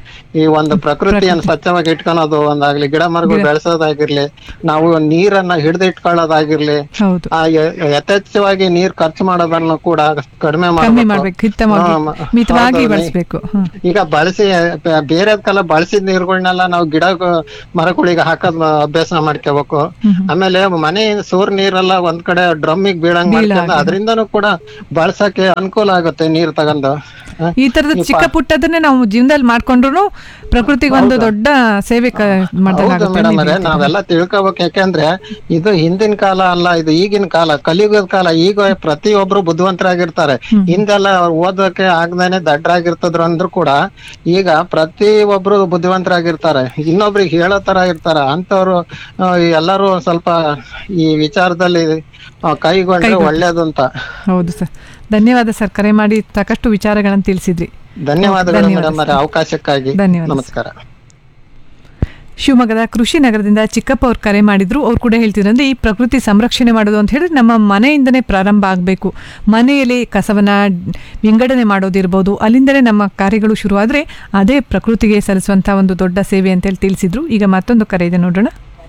ಈ ಒಂದು ಪ್ರಕೃತಿಯನ್ನು ಸ್ವಚ್ಛವಾಗಿ ಇಟ್ಕೊಳೋದು ಒಂದಾಗ್ಲಿ ಗಿಡ ಮರಗಳು ಬೆಳೆಸೋದಾಗಿರ್ಲಿ ನಾವು ನೀರನ್ನ ಹಿಡಿದು ಇಟ್ಕೊಳ್ಳೋದಾಗಿರ್ಲಿ ಹೌದು ಆ ಯ- ಯಥೇಚ್ಛವಾಗಿ ನೀರ್ ಖರ್ಚು ಮಾಡೋದನ್ನು ಕೂಡ ಕಡಿಮೆ ಕಮ್ಮಿ ಮಾಡ್ಬೇಕು ಮಾಡ್ಬೇಕು ಹಿತವಾಗಿ ಹಾ, ಮ- ಮಿತವಾಗಿ ಹೌದು, ಬಳಸ್ಬೇಕು ಹ್ಮ್. ಈಗ ಬಳಸಿ ಬೇರೆ ಕಾಲ ಬಳಸಿದ ನೀರುಗಳನ್ನೆಲ್ಲ ನಾವು ಗಿಡ ಮರಗಳಿಗೆ ಹಾಕೋದ್ ಮ- ಅಭ್ಯಾಸ ಮಾಡ್ಕೋಬೇಕು ಆಮೇಲೆ ಮನೆ ಸೂರ್ ನೀರೆಲ್ಲ ಒಂದ್ ಕಡೆ ಡ್ರಮ್ಮಿಗ್ ಬೀಳಂಗ್ ಮಾಡ್ಕೊಂಡು ಅದರಿಂದನೂ ಕೂಡ ಬಳಸಕ್ಕೆ ಅನುಕೂಲ ಆಗುತ್ತೆ ನೀರ್ ತಗೊಂಡು ಹ? ಈ ತರದ ಚಿಕ್ಕ ಪುಟ್ಟದನ್ನೇ ನಾವು ಜೀವನದಲ್ಲಿ ಮಾಡ್ಕೊಂಡ್ರು ಪ್ರಕೃತಿಗೆ ಒಂದು ದೊಡ್ಡ ಸೇವೆ ಕ- ಹೌದು ಮಾಡ್ದಂಗಾಗುತ್ತೆ ಮೇಡಮ್ ನೀವು ಅವರೇ ಹೇಳ್ತೀರಾ. ನಾವೆಲ್ಲ ತಿಳ್ಕೊಬೇಕು ಯಾಕಂದ್ರೆ ಇದು ಹಿಂದಿನ ಕಾಲ ಅಲ್ಲ ಇದು ಈಗಿನ ಕಾಲ ಕಲಿಯುಗದ ಕಾಲ ಈಗ ಪ್ರತಿಯೊಬ್ರು ಬುದ್ಧಿವಂತರಾಗಿರ್ತಾರೆ ಹಿಂದೆಲ್ಲ ಓದೋಕೆ ಆಗ್ದೇನೆ ದಡ್ಡರಾಗಿರ್ತದ್ರು ಅಂದ್ರು ಕೂಡ ಈಗ ಪ್ರತಿ ಒಬ್ರು ಬುದ್ಧಿವಂತರಾಗಿರ್ತಾರೆ ಇನ್ನೊಬ್ರಿಗೆ ಹೇಳೋ ತರ ಇರ್ತಾರ ಅಂತವ್ರು ಆ, ಎಲ್ಲರೂ ಒಂದ್ ಸ್ವಲ್ಪ ಈ ವಿಚಾರದಲ್ಲಿ ಆ, ಕೈಗೊಂಡ್ರೆ ಕೈಗೊಂಡ್ರೆ. ಒಳ್ಳೇದು ಅಂತ ಹೌದು ಸರ್ ಧನ್ಯವಾದ ಸರ್ ಕರೆ ಮಾಡಿ ಸಾಕಷ್ಟು ವಿಚಾರಗಳನ್ನು ತಿಳಿಸಿದ್ರಿ ಧನ್ಯವಾದಗಳು ಧನ್ಯವಾದ ಮೇಡಮ್ ಅವರೇ ಅವಕಾಶಕ್ಕಾಗಿ ಧನ್ಯವಾದ ಸರ್. ನಮಸ್ಕಾರ ಶಿವಮೊಗ್ಗದ ಕೃಷಿ ನಗರದಿಂದ ಚಿಕ್ಕಪ್ಪ ಅವ್ರು ಕರೆ ಮಾಡಿದ್ರು ಅವ್ರು ಕೂಡ ಹೇಳ್ತಿದ್ರಂದ್ರೆ ಈ ಪ್ರಕೃತಿ ಸಂರಕ್ಷಣೆ ಮಾಡೋದು ಅಂತ ಹೇಳಿದ್ರೆ ನಮ್ಮ ಮನೆಯಿಂದನೇ ಪ್ರಾರಂಭ ಆಗಬೇಕು ಮನೆಯಲ್ಲಿ ಕಸವನ್ನ ವಿಂಗಡಣೆ ಮಾಡೋದಿರ್ಬೋದು ಅಲ್ಲಿಂದಲೇ ನಮ್ಮ ಕಾರ್ಯಗಳು ಶುರುವಾದರೆ ಅದೇ ಪ್ರಕೃತಿಗೆ ಸಲ್ಲಿಸುವಂಥ ಒಂದು ದೊಡ್ಡ ಸೇವೆ ಅಂತೇಳಿ ತಿಳಿಸಿದ್ರು ಈಗ ಮತ್ತೊಂದು ಕರೆ ಇದೆ ನೋಡೋಣ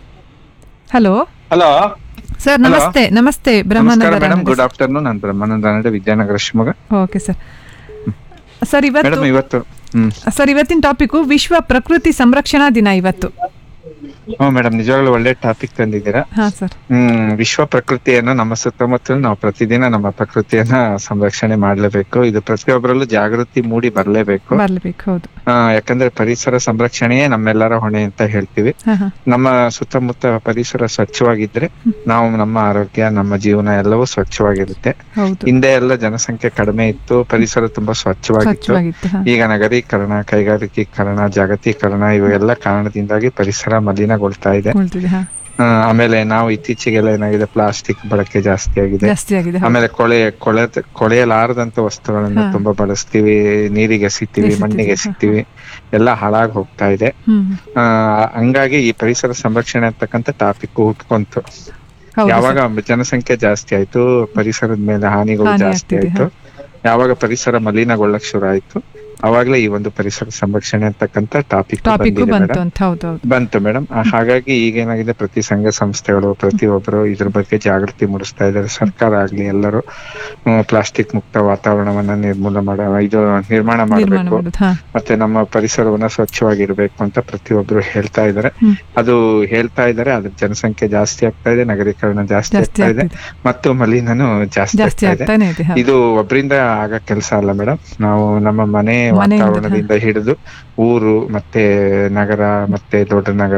ಹಲೋ ಹಲೋ ಸರ್ ನಮಸ್ತೆ ನಮಸ್ತೆ ನಮಸ್ಕಾರ ಬ್ರಹ್ಮಾನಂದ ಮೇಡಮ್ ಗುಡ್ ಆಫ್ಟರ್ನೂನ್ ನಾನು Brahmananda Nade Vidyanagara Shivamogga okay sir sir ಇವತ್ತು ಮೇಡಮ್ ಇವತ್ತು ಹ್ಮ್ ಸರ್ ಇವತ್ತಿನ ಟಾಪಿಕ್ ವಿಶ್ವ ಪ್ರಕೃತಿ ಸಂರಕ್ಷಣಾ ದಿನ ಇವತ್ತು ಹ್ಞೂ ಮೇಡಮ್ ನಿಜವಾಗ್ಲೂ ಒಳ್ಳೆ ಟಾಪಿಕ್ ತಂದಿದ್ದೀರಾ ಹಾ ಸರ್ ಹ್ಮ್ ವಿಶ್ವ ಪ್ರಕೃತಿಯನ್ನು ನಮ್ಮ ಸುತ್ತಮುತ್ತಲು ನಾವು ಪ್ರತಿದಿನ ನಮ್ಮ ಪ್ರಕೃತಿಯನ್ನ ಸಂರಕ್ಷಣೆ ಮಾಡ್ಲೇಬೇಕು ಇದು ಪ್ರತಿಯೊಬ್ಬರಲ್ಲೂ ಜಾಗೃತಿ ಮೂಡಿ ಬರ್ಲೇಬೇಕು ಬರ್ಲೇಬೇಕು ಹೌದು ಆ, ಯಾಕಂದ್ರೆ ಪರಿಸರ ಸಂರಕ್ಷಣೆಯೇ ನಮ್ಮೆಲ್ಲರ ಹೊಣೆ ಅಂತ ಹೇಳ್ತೀವಿ ಹಾ ಹಾ ನಮ್ಮ ಸುತ್ತಮುತ್ತ ಪರಿಸರ ಸ್ವಚ್ಛವಾಗಿದ್ರೆ ನಾವು ನಮ್ಮ ಆರೋಗ್ಯ ನಮ್ಮ ಜೀವನ ಎಲ್ಲವೂ ಸ್ವಚ್ಛವಾಗಿರುತ್ತೆ ಹೌದು ಹಿಂದೆ ಎಲ್ಲ ಜನಸಂಖ್ಯೆ ಕಡಿಮೆ ಇತ್ತು ಪರಿಸರ ತುಂಬಾ ಸ್ವಚ್ಛವಾಗಿತ್ತು ಸ್ವಚ್ಛವಾಗಿತ್ತು ಹಾ. ಈಗ ನಗರೀಕರಣ ಕೈಗಾರಿಕೀಕರಣ ಜಾಗತೀಕರಣ ಇವೆಲ್ಲ ಕಾರಣದಿಂದಾಗಿ ಪರಿಸರ ಮಲಿನಗೊಳ್ತಾ ಇದೆ ಉಳ್ದಿದೆ ಹಾ ಆ, ಆಮೇಲೆ ನಾವು ಇತ್ತೀಚೆಗೆಲ್ಲ ಏನಾಗಿದೆ ಪ್ಲಾಸ್ಟಿಕ್ ಬಳಕೆ ಜಾಸ್ತಿ ಆಗಿದೆ ಜಾಸ್ತಿ ಆಗಿದೆ ಹೌದು. ಆಮೇಲೆ ಕೊಳೆ ಕೊಳೆ ಕೊಳೆಯಲಾರದಂತ ವಸ್ತುಗಳನ್ನ ಹಾ. ತುಂಬಾ ಬಳಸ್ತೀವಿ ನೀರಿಗೆ ಸಿಗ್ತೀವಿ ಎಸಿತೀವಿ, ಮಣ್ಣಿಗೆ ಹಾ, ಸಿಗ್ತೀವಿ ಎಲ್ಲ ಹಾಳಾಗಿ ಹೋಗ್ತಾ ಇದೆ ಹ್ಮ್ ಆ ಹಂಗಾಗಿ ಈ ಪರಿಸರ ಸಂರಕ್ಷಣೆ ಅಂತಕ್ಕಂಥ ಟಾಪಿಕ್ ಹುಟ್ಕೊಂತು ಹೌದು ಯಾವಾಗ ಜನಸಂಖ್ಯೆ ಜಾಸ್ತಿ ಆಯ್ತು ಪರಿಸರದ ಮೇಲೆ ಹಾನಿಗಳು ಹಾನಿ ಜಾಸ್ತಿ ಆಗ್ತಿದೆ, ಆಯ್ತು ಯಾವಾಗ ಪರಿಸರ ಮಲಿನಗೊಳ್ಳಕ್ ಶುರು ಆಯ್ತು ಅವಾಗ್ಲೇ ಈ ಒಂದು ಪರಿಸರ ಸಂರಕ್ಷಣೆ ಅಂತಕ್ಕಂಥ ಟಾಪಿಕ್ ಟಾಪಿಕ್ ಬಂದಿದೆ ಬಂತು ಮೇಡಮ್ ಅಂತ ಹೌದು ಹೌದು ಬಂತು ಮೇಡಮ್ ಹಾಗಾಗಿ ಈಗೇನಾಗಿದೆ ಪ್ರತಿ ಸಂಘ ಸಂಸ್ಥೆಗಳು ಪ್ರತಿಯೊಬ್ಬರು ಇದ್ರ ಬಗ್ಗೆ ಜಾಗೃತಿ ಮೂಡಿಸ್ತಾ ಇದ್ದಾರೆ ಸರ್ಕಾರ ಆಗ್ಲಿ ಎಲ್ಲರೂ ಪ್ಲಾಸ್ಟಿಕ್ ಮುಕ್ತ ವಾತಾವರಣವನ್ನ ನಿರ್ಮೂಲ ಮಾಡ ಇದು ನಿರ್ಮಾಣ ನಿರ್ಮಾಣ ಮಾಡಬೇಕು ಮಾಡೋದು ಹಾ ಮತ್ತೆ ನಮ್ಮ ಪರಿಸರವನ್ನ ಸ್ವಚ್ಛವಾಗಿರ್ಬೇಕು ಅಂತ ಪ್ರತಿಯೊಬ್ರು ಹೇಳ್ತಾ ಇದ್ದಾರೆ ಹ್ಮ್. ಅದು ಹೇಳ್ತಾ ಇದ್ದಾರೆ ಅದ್ರ ಜನಸಂಖ್ಯೆ ಜಾಸ್ತಿ ಆಗ್ತಾ ಇದೆ ನಗರೀಕರಣ ಜಾಸ್ತಿ ಜಾಸ್ತಿ ಆಗ್ತಾ ಇದೆ ಮತ್ತು ಮಲಿನನು ಜಾಸ್ತಿ ಜಾಸ್ತಿ ಆಗ್ತಾ ಇದೆ ಆಗ್ತಾನೆ ಇದೆ ಹಾ. ಇದು ಒಬ್ರಿಂದ ಆಗ ಕೆಲಸ ಅಲ್ಲ ಮೇಡಮ್ ನಾವು ನಮ್ಮ ಮನೆ ಮನೆಯಿಂದ, ವಾತಾವರಣದಿಂದ ಹಿಡಿದು ಊರು ಮತ್ತೆ ನಗರ ಮತ್ತೆ ದೊಡ್ಡ ನಗರ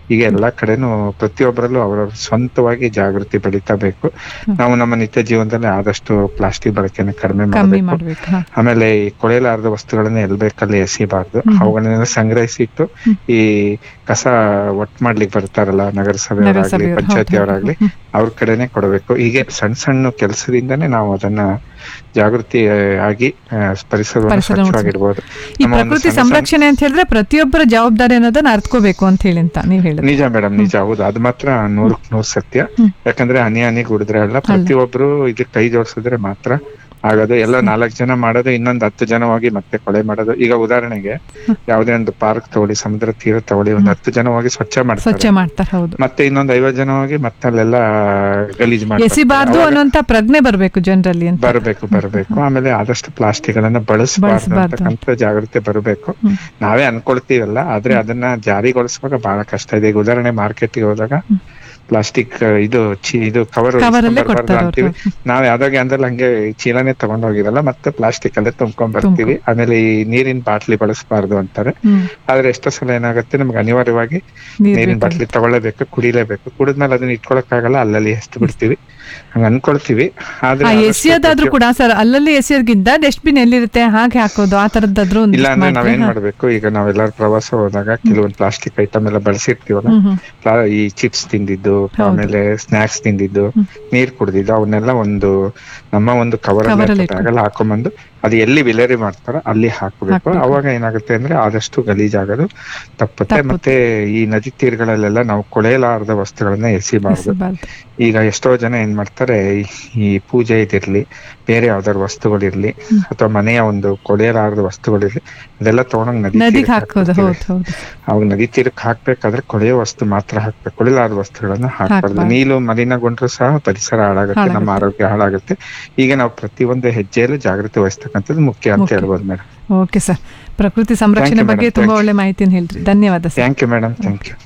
ಈಗ ಎಲ್ಲಾ ಕಡೆನೂ ಪ್ರತಿಯೊಬ್ಬರಲ್ಲೂ ಅವರವ್ರ ಸ್ವಂತವಾಗಿ ಜಾಗೃತಿ ಬೆಳೀತಾ ಬೇಕು ನಾವು ನಮ್ಮ ನಿತ್ಯ ಜೀವನದಲ್ಲಿ ಆದಷ್ಟು ಪ್ಲಾಸ್ಟಿಕ್ ಬಳಕೆನ ಕಡಿಮೆ ಕಮ್ಮಿ ಮಾಡಬೇಕು ಮಾಡ್ಬೇಕು ಹಾ. ಆಮೇಲೆ ಈ ಕೊಳೆಲಾರದ ವಸ್ತುಗಳನ್ನ ಎಲ್ ಬೇಕಲ್ಲಿ ಎಸಿಬಾರ್ದು ಅವುಗಳನ್ನೆಲ್ಲ ಸಂಗ್ರಹಿಸಿಟ್ಟು ಈ ಕಸ ಒಟ್ ಮಾಡ್ಲಿಕ್ಕೆ ಬರ್ತಾರಲ್ಲ ನಗರಸಭೆಯವರಾಗ್ಲಿ ನಗರಸಭೆಯವರು, ಪಂಚಾಯತಿಯವರಾಗ್ಲಿ ಅವ್ರ ಕಡೆನೆ ಕೊಡಬೇಕು ಹೀಗೆ ಸಣ್ಣ ಸಣ್ಣ ಕೆಲಸದಿಂದನೇ ನಾವು ಅದನ್ನ ಜಾಗೃತಿ ಆ, ಆಗಿ ಆ, ಪರಿಸರವನ್ನು ಪರಿಸರ ಸ್ವಚ್ಛವಾಗಿಡ್ಬೋದು ಈ ನಮ್ಮ ಒಂದು ಪ್ರಕೃತಿ ಸಣ್ಣ ಸಣ್ಣ- ಸಂರಕ್ಷಣೆ ಅಂತ ಹೇಳಿದ್ರೆ ಪ್ರತಿಯೊಬ್ಬರ ಜವಾಬ್ದಾರಿ ಅನ್ನೋದನ್ನ ಅರ್ತ್ಕೋಬೇಕು ಅಂತ ಹೇಳಿ ಅಂತ ನೀವ್ ಹೇಳಿದ್ರಿ ನಿಜ ಮೇಡಮ್ ನಿಜ ಹೌದು ಅದು ಮಾತ್ರ ನೂರಕ್ ನೂರ್ ಸತ್ಯ ಯಾಕಂದ್ರೆ ಹನಿ ಹನಿ ಗುಡಿದ್ರೆ ಅಲ್ಲ ಪ್ರತಿಯೊಬ್ರು ಇದಕ್ಕೆ ಕೈ ಜೋಡಿಸಿದ್ರೆ ಮಾತ್ರ ಆಗೋದು ಎಲ್ಲ ನಾಲ್ಕು ಜನ ಮಾಡೋದು ಇನ್ನೊಂದು ಹತ್ತು ಜನವಾಗಿ ಮತ್ತೆ ಕೊಳೆ ಮಾಡೋದು ಈಗ ಉದಾಹರಣೆಗೆ ಯಾವುದೇ ಒಂದು ಪಾರ್ಕ್ ತಗೊಳ್ಳಿ ಸಮುದ್ರ ತೀರ ತಗೊಳ್ಳಿ ಒಂದು ಹತ್ತು ಜನ ಹೋಗಿ ಸ್ವಚ್ಛ ಸ್ವಚ್ಛ ಮಾಡ್ತಾರೆ ಮಾಡ್ತಾರೆ ಹೌದು ಮತ್ತೆ ಇನ್ನೊಂದ್ ಐವತ್ ಜನ ಹೋಗಿ ಮತ್ತೆ ಅಲ್ಲೆಲ್ಲ ಗಲೀಜ್ ಎಸಿಬಾರ್ದು ಮಾಡ್ತಾರೆ ಅನ್ನುವಂತ ಪ್ರಜ್ಞೆ ಬರ್ಬೇಕು ಜನರಲ್ಲಿ ಅಂತ ಬರಬೇಕು ಬರಬೇಕು ಆಮೇಲೆ ಆದಷ್ಟು ಪ್ಲಾಸ್ಟಿಕ್ ಗಳನ್ನ ಬಳಸಬಾರ್ದು ಬಳಸ್ಬಾರ್ದು. ಅಂತಕ್ಕಂಥ ಜಾಗೃತಿ ಬರಬೇಕು ನಾವೇ ಅನ್ಕೊಳ್ತೀವಲ್ಲ ಆದ್ರೆ ಅದನ್ನ ಜಾರಿಗೊಳಿಸುವಾಗ ಬಹಳ ಕಷ್ಟ ಇದೆ ಈಗ ಉದಾಹರಣೆ ಮಾರ್ಕೆಟ್ಗೆ ಹೋದಾಗ ಪ್ಲಾಸ್ಟಿಕ್ ಇದು ಚಿ ಇದು ಕವರ್ Cover ಅಲ್ಲೇ ಕೊಡ್ತಾರೆ ಅವ್ರು. ಅಂತೀವಿ ನಾವ್ ಯಾವ್ದೋ ಗ್ಯಾನ್ದಲ್ಲಿ ಹಂಗೆ ಈ ಚೀಲನೆ ತಗೊಂಡ್ ಹೋಗಿರಲ್ಲ ಮತ್ತೆ ಪ್ಲಾಸ್ಟಿಕ್ ಅಲ್ಲೇ ತುಂಬ್ಕೊಂಡ್ ಬರ್ತೀವಿ ಆಮೇಲೆ ಈ ನೀರಿನ ಬಾಟ್ಲಿ ಬಳಸಬಾರ್ದು ಅಂತಾರೆ ಹ್ಮ್. ಆದ್ರೆ ಎಷ್ಟೋ ಸಲ ಏನಾಗುತ್ತೆ ನಮ್ಗೆ ಅನಿವಾರ್ಯವಾಗಿ ನೀರ್ ನೀರಿನ ಬೇಕಾಗುತ್ತೆ. ಬಾಟ್ಲಿ ತಗೊಳ್ಳೇಬೇಕು ಕುಡಿಲೇಬೇಕು ಕುಡಿದ್ಮೇಲೆ ಅದನ್ನ ಇಟ್ಕೊಳಕ್ಕಾಗಲ್ಲ ಅಲ್ಲಲ್ಲಿ ಎಷ್ಟು ಬಿಡ್ತೀವಿ ಹಂಗ ಅನ್ಕೊಳ್ತೀವಿ ಆದ್ರೆ ಆ ಆದಷ್ಟು ಎಸಿಯೋದಾದ್ರೂ ಕೂಡ ಸರ್ ಅಲ್ಲಲ್ಲಿ ಎಸಿಯೋದ್ಗಿಂತ ಡಸ್ಟ್ಬಿನ್ ಎಲ್ಲಿರುತ್ತೆ ಹಾಗೆ ಹಾಕೋದು ಆ ತರದ್ದಾದ್ರೂ ಒಂದು ಇಲ್ಲ ಅಂದ್ರೆ ಮಾಡಿದ್ರೆ, ನಾವೇನ್ ಹಾ. ಮಾಡ್ಬೇಕು ಈಗ ನಾವೆಲ್ಲಾರು ಪ್ರವಾಸ ಹೋದಾಗ ಕೆಲವೊಂದು ಪ್ಲಾಸ್ಟಿಕ್ ಐಟಮ್ ಎಲ್ಲ ಬಳಸಿರ್ತೀವಲ್ಲ ಹ್ಮ್, ಹ್ಮ್. ಪ್ಲಾ- ಈ ಚಿಪ್ಸ್ ತಿಂದಿದ್ದು ಆಮೇಲೆ ಸ್ನಾಕ್ಸ್ ತಿಂದಿದ್ದು ನೀರ್ ಕುಡ್ದಿದ್ದು ಅವನ್ನೆಲ್ಲ ಒಂದು ನಮ್ಮ ಒಂದು ಕವರ್ Cover ಅಲ್ಲಿ ಬ್ಯಾಗಲ್ಲಿ ಹಾಕೊಂಡ್ಬಂದು ಅದು ಎಲ್ಲಿ ವಿಲೇರಿ ಮಾಡ್ತಾರೋ ಅಲ್ಲಿ ಹಾಕಬೇಕು ಅವಾಗ ಏನಾಗುತ್ತೆ ಅಂದ್ರೆ ಆದಷ್ಟು ಗಲೀಜಾಗೋದು ತಪ್ಪುತ್ತೆ ಮತ್ತೆ ಈ ನದಿ ತೀರಗಳಲ್ಲೆಲ್ಲ ನಾವು ಕೊಳೆಯಲಾರದ ವಸ್ತುಗಳನ್ನ ಎಸಿಬಾರ್ದು ಎಸಿಬಾರ್ದು. ಈಗ ಎಷ್ಟೋ ಜನ ಏನ್ ಮಾಡ್ತಾರೆ ಈ- ಈ ಪೂಜೆ ಇದಿರ್ಲಿ ಬೇರೆ ಯಾವ್ದಾದ್ರು ವಸ್ತುಗಳಿರ್ಲಿ ಅಥವಾ ಮನೆಯ ಒಂದು ಕೊಳೆಯಲಾರದ ವಸ್ತುಗಳಿರ್ಲಿ ಅದೆಲ್ಲ ತಗೊಂಡೋಗ್ ನದಿ ನದಿಗೆ ತೀರಕ್ಕೆ ಹಾಕೋದು ಹಾಕ್ಬಿಡ್ತೀವಿ. ಹೌದು ಹೌದು ಅವಾಗ ನದಿ ತೀರಕ್ಕೆ ಹಾಕ್ಬೇಕಾದ್ರೆ ಕೊಳೆಯೋ ವಸ್ತು ಮಾತ್ರ ಹಾಕ್ಬೇಕು ಕೊಳೆಲಾರದ ವಸ್ತುಗಳನ್ನ ಹಾಕ್ಬಾರ್ದು ಹಾಕ್ಬಾರ್ದು. ನೀರು ಮಲಿನಗೊಂಡ್ರು ಸಹ ಪರಿಸರ ಹಾಳಾಗುತ್ತೆ ನಮ್ಮ ಆರೋಗ್ಯ ಹಾಳಾಗುತ್ತೆ ಈಗ ನಾವು ಪ್ರತಿಯೊಂದು ಹೆಜ್ಜೆಯಲ್ಲೂ ಜಾಗೃತಿ ವಹಿಸ್ತಕ್ಕಂಥದ್ದು ಮುಖ್ಯ ಅಂತ ಹೇಳ್ಬೋದು ಮೇಡಮ್ ಓಕೆ ಸರ್ ಪ್ರಕೃತಿ ಸಂರಕ್ಷಣೆ you, ಬಗ್ಗೆ madam. ತುಂಬಾ Thank you. ಒಳ್ಳೆ ಮಾಹಿತಿಯನ್ನು ಹೇಳ್ರಿ ಧನ್ಯವಾದ sir thank you madam thank you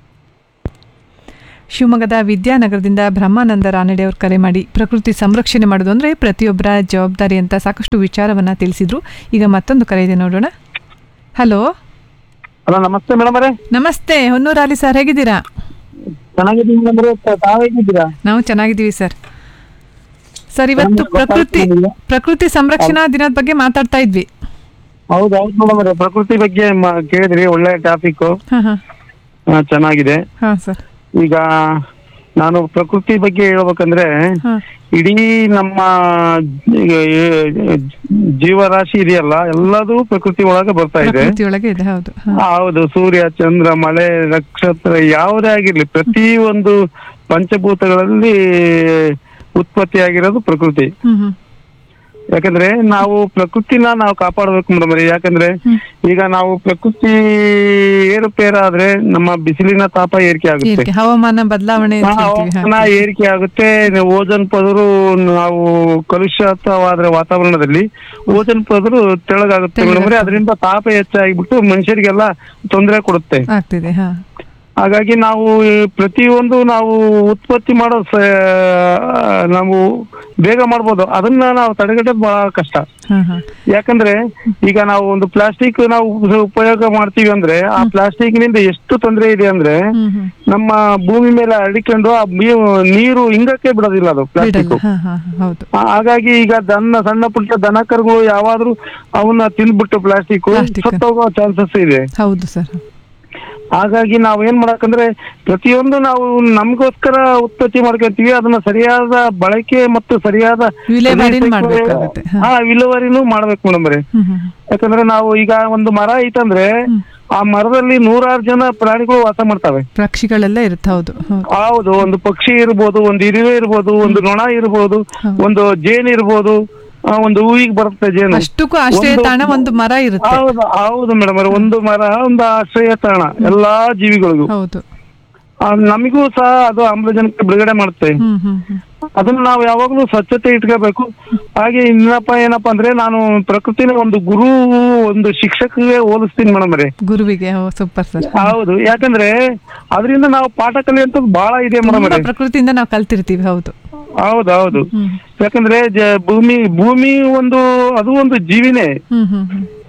ಶಿವಮೊಗ್ಗದ ವಿದ್ಯಾನಗರದಿಂದ ಬ್ರಹ್ಮಾನಂದ ರಾನಡೆ ಅವರು ಕರೆ ಮಾಡಿ ಪ್ರಕೃತಿ ಸಂರಕ್ಷಣೆ ಮಾಡೋದು ಅಂದ್ರೆ ಪ್ರತಿಯೊಬ್ಬರ ಜವಾಬ್ದಾರಿ ಅಂತ ಸಾಕಷ್ಟು ವಿಚಾರವನ್ನ ತಿಳಿಸಿದ್ರು ಈಗ ಮತ್ತೊಂದು ಕರೆ ಇದೆ ನೋಡೋಣ ಹಲೋ ಹಲೋ ನಮಸ್ತೆ ಮೇಡಮ್ ಅವರೇ ನಮಸ್ತೆ ಹೊನ್ನೂರಾಲಿ ಸರ್ ಹೇಗಿದ್ದೀರಾ ಚೆನ್ನಾಗಿದ್ದೀನಿ ಮೇಡಮ್ ಅವರೇ ತಾವ್ ಹೇಗಿದ್ದೀರಾ ನಾವು ಚೆನ್ನಾಗಿದ್ದೀವಿ ಸರ್ ಸರ್ ಇವತ್ತು ಪ್ರಕೃತಿ ಪ್ರಕೃತಿ ಸಂರಕ್ಷಣಾ ದಿನದ ಬಗ್ಗೆ ಮಾತಾಡ್ತಾ ಇದ್ವಿ ಹೌದು ಹೌದು ಮೇಡಮ್ ಅವರೇ ಪ್ರಕೃತಿ ಬಗ್ಗೆ ಮ- ಕೇಳಿದ್ರಿ ಒಳ್ಳೆ ಟಾಪಿಕ್ ಹಾ ಹಾ ಚೆನ್ನಾಗಿದೆ ಹಾ ಸರ್ ಈಗ ನಾನು ಪ್ರಕೃತಿ ಬಗ್ಗೆ ಹೇಳ್ಬೇಕಂದ್ರೆ ಇಡೀ ನಮ್ಮ ಈಗ ಏ- ಜೀವರಾಶಿ ಇದೆಯಲ್ಲ ಎಲ್ಲದೂ ಪ್ರಕೃತಿ ಒಳಗೆ ಬರ್ತಾ ಇದೆ ಪ್ರಕೃತಿಯೊಳಗೆ ಇದೆ ಹೌದು ಹಾ. ಹೌದು ಸೂರ್ಯ ಚಂದ್ರ ಮಳೆ ನಕ್ಷತ್ರ ಯಾವುದೇ ಆಗಿರ್ಲಿ ಪ್ರತಿ ಒಂದು ಪಂಚಭೂತಗಳಲ್ಲಿ ಉತ್ಪತ್ತಿ ಆಗಿರೋದು ಪ್ರಕೃತಿ ಹ್ಮ್ ಹ್ಮ್ ಯಾಕಂದ್ರೆ ನಾವು ಪ್ರಕೃತಿನ ನಾವು ಕಾಪಾಡಬೇಕು ಮೇಡಮ್ ಯಾಕಂದ್ರೆ ಈಗ ನಾವು ಪ್ರಕೃತಿ ಏರುಪೇರಾದ್ರೆ ನಮ್ಮ ಬಿಸಿಲಿನ ತಾಪ ಏರಿಕೆ ಆಗುತ್ತೆ ಏರಿಕೆ ಹವಾಮಾನ ಬದಲಾವಣೆ ಅಂತ ಹೇಳ್ತೀವಿ ಹಾ. ಹವಾಮಾನ ಏರಿಕೆ ಆಗುತ್ತೆ ಓಜನ್ ಪದರು ನಾವು ಕಲುಷಿತವಾದ್ರೆ ವಾತಾವರಣದಲ್ಲಿ ಓಜನ್ ಪದರು ತೆಳಗಾಗುತ್ತೆ ಮೇಡಮ್ ಅದರಿಂದ ತಾಪ ಹೆಚ್ಚಾಗಿಬಿಟ್ಟು ಮನುಷ್ಯರಿಗೆಲ್ಲ ತೊಂದರೆ ಕೊಡುತ್ತೆ ಆಗ್ತಿದೆ ಹಾ ಹಾಗಾಗಿ ನಾವು ಈ ಪ್ರತಿಯೊಂದು ನಾವು ಉತ್ಪತ್ತಿ ಮಾಡೋ ಸ- ನಾವು ಬೇಗ ಮಾಡ್ಬೋದು ಅದನ್ನ ನಾವು ತಡೆಗಟ್ಟೋದು ಬಹಳ ಕಷ್ಟ ಹಾ ಹಾ ಯಾಕಂದ್ರೆ ಈಗ ನಾವು ಒಂದು ಪ್ಲಾಸ್ಟಿಕ್ ನಾವು ಉಪ- ಉಪಯೋಗ ಮಾಡ್ತೀವಿ ಅಂದ್ರೆ ಆ ಪ್ಲಾಸ್ಟಿಕ್ ನಿಂದ ಎಷ್ಟು ತೊಂದರೆ ಇದೆ ಅಂದ್ರೆ ನಮ್ಮ ಭೂಮಿ ಮೇಲೆ ಅಡಿಕೊಂಡು ಆ ಮೀ- ನೀರು ಹಿಂಗಕ್ಕೆ ಬಿಡೋದಿಲ್ಲ ಅದು ಪ್ಲಾಸ್ಟಿಕ್ ಬಿಡಲ್ಲ ಹಾ ಹಾ ಹಾ, ಹೌದು ಹಾಗಾಗಿ ಈಗ ದನ ಸಣ್ಣ ಪುಟ್ಟ ದನ ಕರುಗಳು ಯಾವಾದ್ರೂ ಅವನ್ನ ತಿಂದ್ಬಿಟ್ಟು ಪ್ಲಾಸ್ಟಿಕ್ ಸತ್ತೋಗೋ ಚಾನ್ಸಸ್ ಇದೆ ಹೌದು ಸರ್ ಹಾಗಾಗಿ ನಾವ್ ಏನ್ ಮಾಡಕಂದ್ರೆ ಪ್ರತಿಯೊಂದು ನಾವು ನಮ್ಗೋಸ್ಕರ ಉತ್ಪತ್ತಿ ಮಾಡ್ಕೊಂತೀವಿ ಅದನ್ನ ಸರಿಯಾದ ಬಳಕೆ ಮತ್ತು ಸರಿಯಾದ ವಿಲೇವಾರಿನ recycle- ಮಾಡ್ಬೇಕಾಗುತ್ತೆ. ಹಾ ವಿಲೇವಾರಿನೂ ಮಾಡ್ಬೇಕು ಮೇಡಮ್ ಹ್ಮ್ ಹ್ಮ್ ಯಾಕಂದ್ರೆ ನಾವು ಈಗ ಒಂದು ಮರ ಐತಂದ್ರೆ ಆ ಮರದಲ್ಲಿ ನೂರಾರು ಜನ ಪ್ರಾಣಿಗಳು ವಾಸ ಮಾಡ್ತವೆ ಪಕ್ಷಿಗಳೆಲ್ಲ ಇರುತ್ತೆ ಹೌದು ಹೌದು ಹೌದು ಒಂದು ಪಕ್ಷಿ ಇರ್ಬೋದು ಒಂದು ಇರುವೆ ಇರ್ಬೋದು ಒಂದು ನೊಣ ಇರ್ಬೋದು ಒಂದು ಜೇನ್ ಇರ್ಬೋದು ಆ, ಒಂದು ಹೂವಿಗೆ ಬರುತ್ತೆ ಜೇನು ಅಷ್ಟಕ್ಕೂ ಆಶ್ರಯ ಒಂದು- ತಾಣ ಒಂದು ಮರ ಇರುತ್ತೆ ಹೌದು ಹೌದು ಮೇಡಮ್ ಒಂದು ಮರ ಒಂದು ಆಶ್ರಯ ತಾಣ ಎಲ್ಲಾ ಜೀವಿಗಳಿಗೂ ಹೌದು ಆ, ನಮಿಗೂ ಸಹ ಅದು ಆಮ್ಲಜನಕ ಬಿಡುಗಡೆ ಮಾಡುತ್ತೆ ಹ್ಮ್ ಹ್ಮ್ ಹ್ಮ್ ಅದನ್ನ ನಾವು ಯಾವಾಗ್ಲೂ ಸ್ವಚ್ಛತೆ ಇಟ್ಕೋಬೇಕು ಹಾಗೆ ಇನ್ನಪ್ಪ ಏನಪ್ಪಾ ಅಂದ್ರೆ ನಾನು ಪ್ರಕೃತಿನ ಒಂದು ಗುರು ಒಂದು ಶಿಕ್ಷಕಗೆ ಹೋಲಿಸ್ತೀನಿ ಮೇಡಮ್ ರೇ ಗುರುವಿಗೆ ಸೂಪರ್ ಸರ್ ಹೌದು ಯಾಕಂದ್ರೆ ಅದರಿಂದ ನಾವು ಪಾಠ ಕಲಿಯುವಂತದ್ದು ಬಹಳ ಇದೆ ಮೇಡಮ್ ತುಂಬಾ ಪ್ರಕೃತಿಯಿಂದ ನಾವು ಕಲ್ತಿರ್ತೀವಿ ಹೌದು ಹೌದು ಹೌದು ಯಾಕಂದ್ರೆ ಜ- ಭೂಮಿ ಭೂಮಿ ಒಂದು ಅದು ಒಂದು ಜೀವಿನೇ ಹ್ಮ್ ಹ್ಮ್ ಹ್ಮ್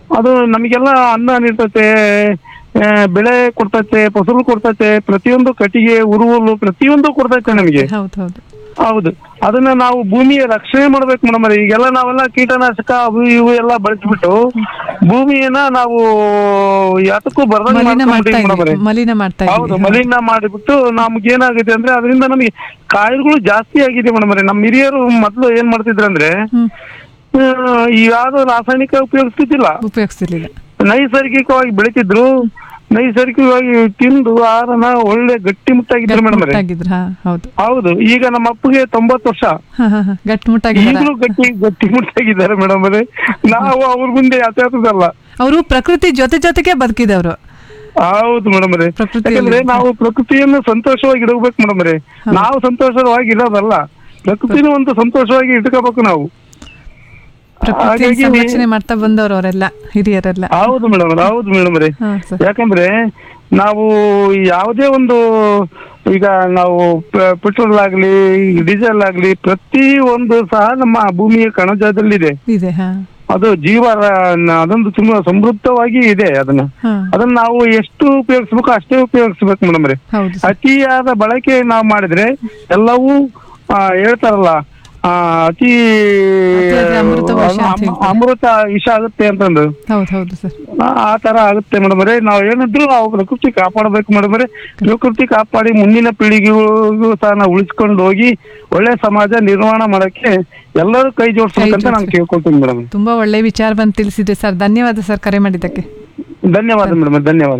ಅದು ನಮಗೆಲ್ಲ ಅನ್ನ ನೀಡ್ತತೆ ಆ, ಬೆಳೆ ಕೊಡ್ತತೆ ಫಸಲು ಕೊಡ್ತತೆ ಪ್ರತಿಯೊಂದು ಕಟ್ಟಿಗೆ ಉರುವಲು ಪ್ರತಿಯೊಂದು ಕೊಡ್ತೈತೆ ನಮಗೆ ಹೌದು ಹೌದು ಹೌದು ಅದನ್ನ ನಾವು ಭೂಮಿಯ ರಕ್ಷಣೆ ಮಾಡ್ಬೇಕು ಮೇಡಮ್ ಈಗೆಲ್ಲ ನಾವೆಲ್ಲ ಕೀಟನಾಶಕ ಅವು ಇವು ಎಲ್ಲ ಬಳಸ್ಬಿಟ್ಟು ಭೂಮಿಯನ್ನ ನಾವು ಯಾತಕ್ಕೂ ಬರ್ದಂಗ್ ಮಲಿನ ಮಾಡ್ತಾ ಮಾಡ್ಕೊಂಡ್ಬಿಟ್ಟಿವಿ ಮೇಡಮ್ ಇದ್ದೀವಿ ಮಲಿನ ಮಾಡ್ತಾ ಹೌದು ಇದ್ದೀವಿ ಮಲಿನ ಮಾಡಿಬಿಟ್ಟು ನಮ್ಗೆ ಏನಾಗಿದೆ ಅಂದ್ರೆ ಅದರಿಂದ ನಮಗೆ ಕಾಯಿಲೆಗಳು ಜಾಸ್ತಿ ಆಗಿದೆ ಮೇಡಮ್ ನಮ್ಮ ಹಿರಿಯರು ಮೊದ್ಲು ಏನ್ ಮಾಡ್ತಿದ್ರು ಅಂದ್ರೆ ಆ, ಈ ಯಾವ್ದು ರಾಸಾಯನಿಕ ಉಪಯೋಗಿಸ್ತಿದ್ದಿಲ್ಲ ಉಪಯೋಗಿಸ್ತಿರ್ಲಿಲ್ಲ ನೈಸರ್ಗಿಕವಾಗಿ ಬೆಳಿತಿದ್ರು ನೈಸರ್ಗಿಕವಾಗಿ ತಿಂದು ಆಹಾರನ ಒಳ್ಳೆ ಗಟ್ಟಿ ಮುಟ್ಟಾಗಿದ್ರು ಮೇಡಮ್ ಆಗಿದ್ರ ಹೌದು ಹೌದು ಈಗ ನಮ್ಮ ಅಪ್ಪಗೆ ತೊಂಬತ್ತು ವರ್ಷ ಹಾ ಹಾ ಹಾ ಗಟ್ಟಿಮುಟ್ಟಾಗಿದ್ದಾರ ಈಗಲೂ ಗಟ್ಟಿ ಗಟ್ಟಿ ಮುಟ್ಟಾಗಿದ್ದಾರೆ ಮೇಡಮ್ ಅವರೇ ನಾವು ಅವ್ರ ಮುಂದೆ ಯಾತಾತದಲ್ಲ ಅವರು ಪ್ರಕೃತಿ ಜೊತೆ ಜೊತೆಗೆ ಬದುಕಿದವರು ಹೌದು ಮೇಡಮ್ ಅವರೇ ಯಾಕಂದ್ರೆ ನಾವು ಪ್ರಕೃತಿಯನ್ನು ಸಂತೋಷವಾಗಿ ಇಡಬೇಕು ಮೇಡಮ್ ಅವರೇ ನಾವು ಸಂತೋಷವಾಗಿ ಇರೋದಲ್ಲ ಪ್ರಕೃತಿನ ಒಂದು ಸಂತೋಷವಾಗಿ ಇಟ್ಕೋಬೇಕು ನಾವು ಪ್ರಕೃತಿ ಹಾಗಾಗಿ ಸಂರಕ್ಷಣೆ ಮಾಡ್ತಾ ಬಂದವರು ಅವರೆಲ್ಲ ಹಿರಿಯರೆಲ್ಲ ಹೌದು ಮೇಡಮ್ ಹೌದು ಮೇಡಮ್ ಅವರೇ ಹಾ, ಸರ್. ಯಾಕಂದ್ರೆ ನಾವು ಯಾವುದೇ ಒಂದು ಈಗ ನಾವು ಪೆಟ್ರೋಲ್ ಆಗ್ಲಿ ಡೀಸೆಲ್ ಆಗ್ಲಿ ಪ್ರತಿ ಒಂದು ಸಹ ನಮ್ಮ ಭೂಮಿಯ ಕಣಜದಲ್ಲಿದೆ ಇದೆ ಹಾ ಅದು ಜೀವ ರ- ಅದೊಂದು ತುಂಬಾ ಸಮೃದ್ಧವಾಗಿ ಇದೆ ಅದನ್ನ ಹಾ ಅದನ್ನ ನಾವು ಎಷ್ಟು ಉಪಯೋಗಿಸ್ಬೇಕು ಅಷ್ಟೇ ಉಪಯೋಗಿಸ್ಬೇಕು ಮೇಡಮ್ ರೀ ಹೌದು ಅತಿಯಾದ ಬಳಕೆ ನಾವು ಮಾಡಿದ್ರೆ ಎಲ್ಲವೂ ಆ, ಹೇಳ್ತಾರಲ್ಲ ಆ, ಅತಿ ಅತಿಯಾದ ಅಮೃತ ವಿಷ ಅಂತ ಅಮ- ಹೇಳ್ತಾರೆ. ಅಮೃತ ವಿಷ ಆಗುತ್ತೆ ಅಂತಂದು ಹೌದು ಹೌದು ಸರ್ ಆ ಆ ತರ ಆಗುತ್ತೆ ಮೇಡಮ್ ಅವರೇ ನಾವು ಏನಿದ್ರು ನಾವು ಪ್ರಕೃತಿ ಕಾಪಾಡಬೇಕು ಮೇಡಮ್ ಅವರೇ ಪ್ರಕೃತಿ ಕಾಪಾಡಿ ಮುಂದಿನ ಪೀಳಿಗೆಗೂ ಸಹ ನಾವು ಉಳಿಸ್ಕೊಂಡು ಹೋಗಿ ಒಳ್ಳೆ ಸಮಾಜ ನಿರ್ಮಾಣ ಮಾಡಕ್ಕೆ ಎಲ್ಲರೂ ಕೈ ಜೋಡಿಸ್ಬೇಕಂತ ನಾನು ಕೇಳ್ಕೊಳ್ತೀನಿ ಮೇಡಮ್ ತುಂಬಾ ಒಳ್ಳೆ ವಿಚಾರವನ್ನು ತಿಳಿಸಿದ್ರಿ ಸರ್ ಧನ್ಯವಾದ ಸರ್ ಕರೆ ಮಾಡಿದ್ದಕ್ಕೆ ಧನ್ಯವಾದ ಮೇಡಮ್ ಧನ್ಯವಾದ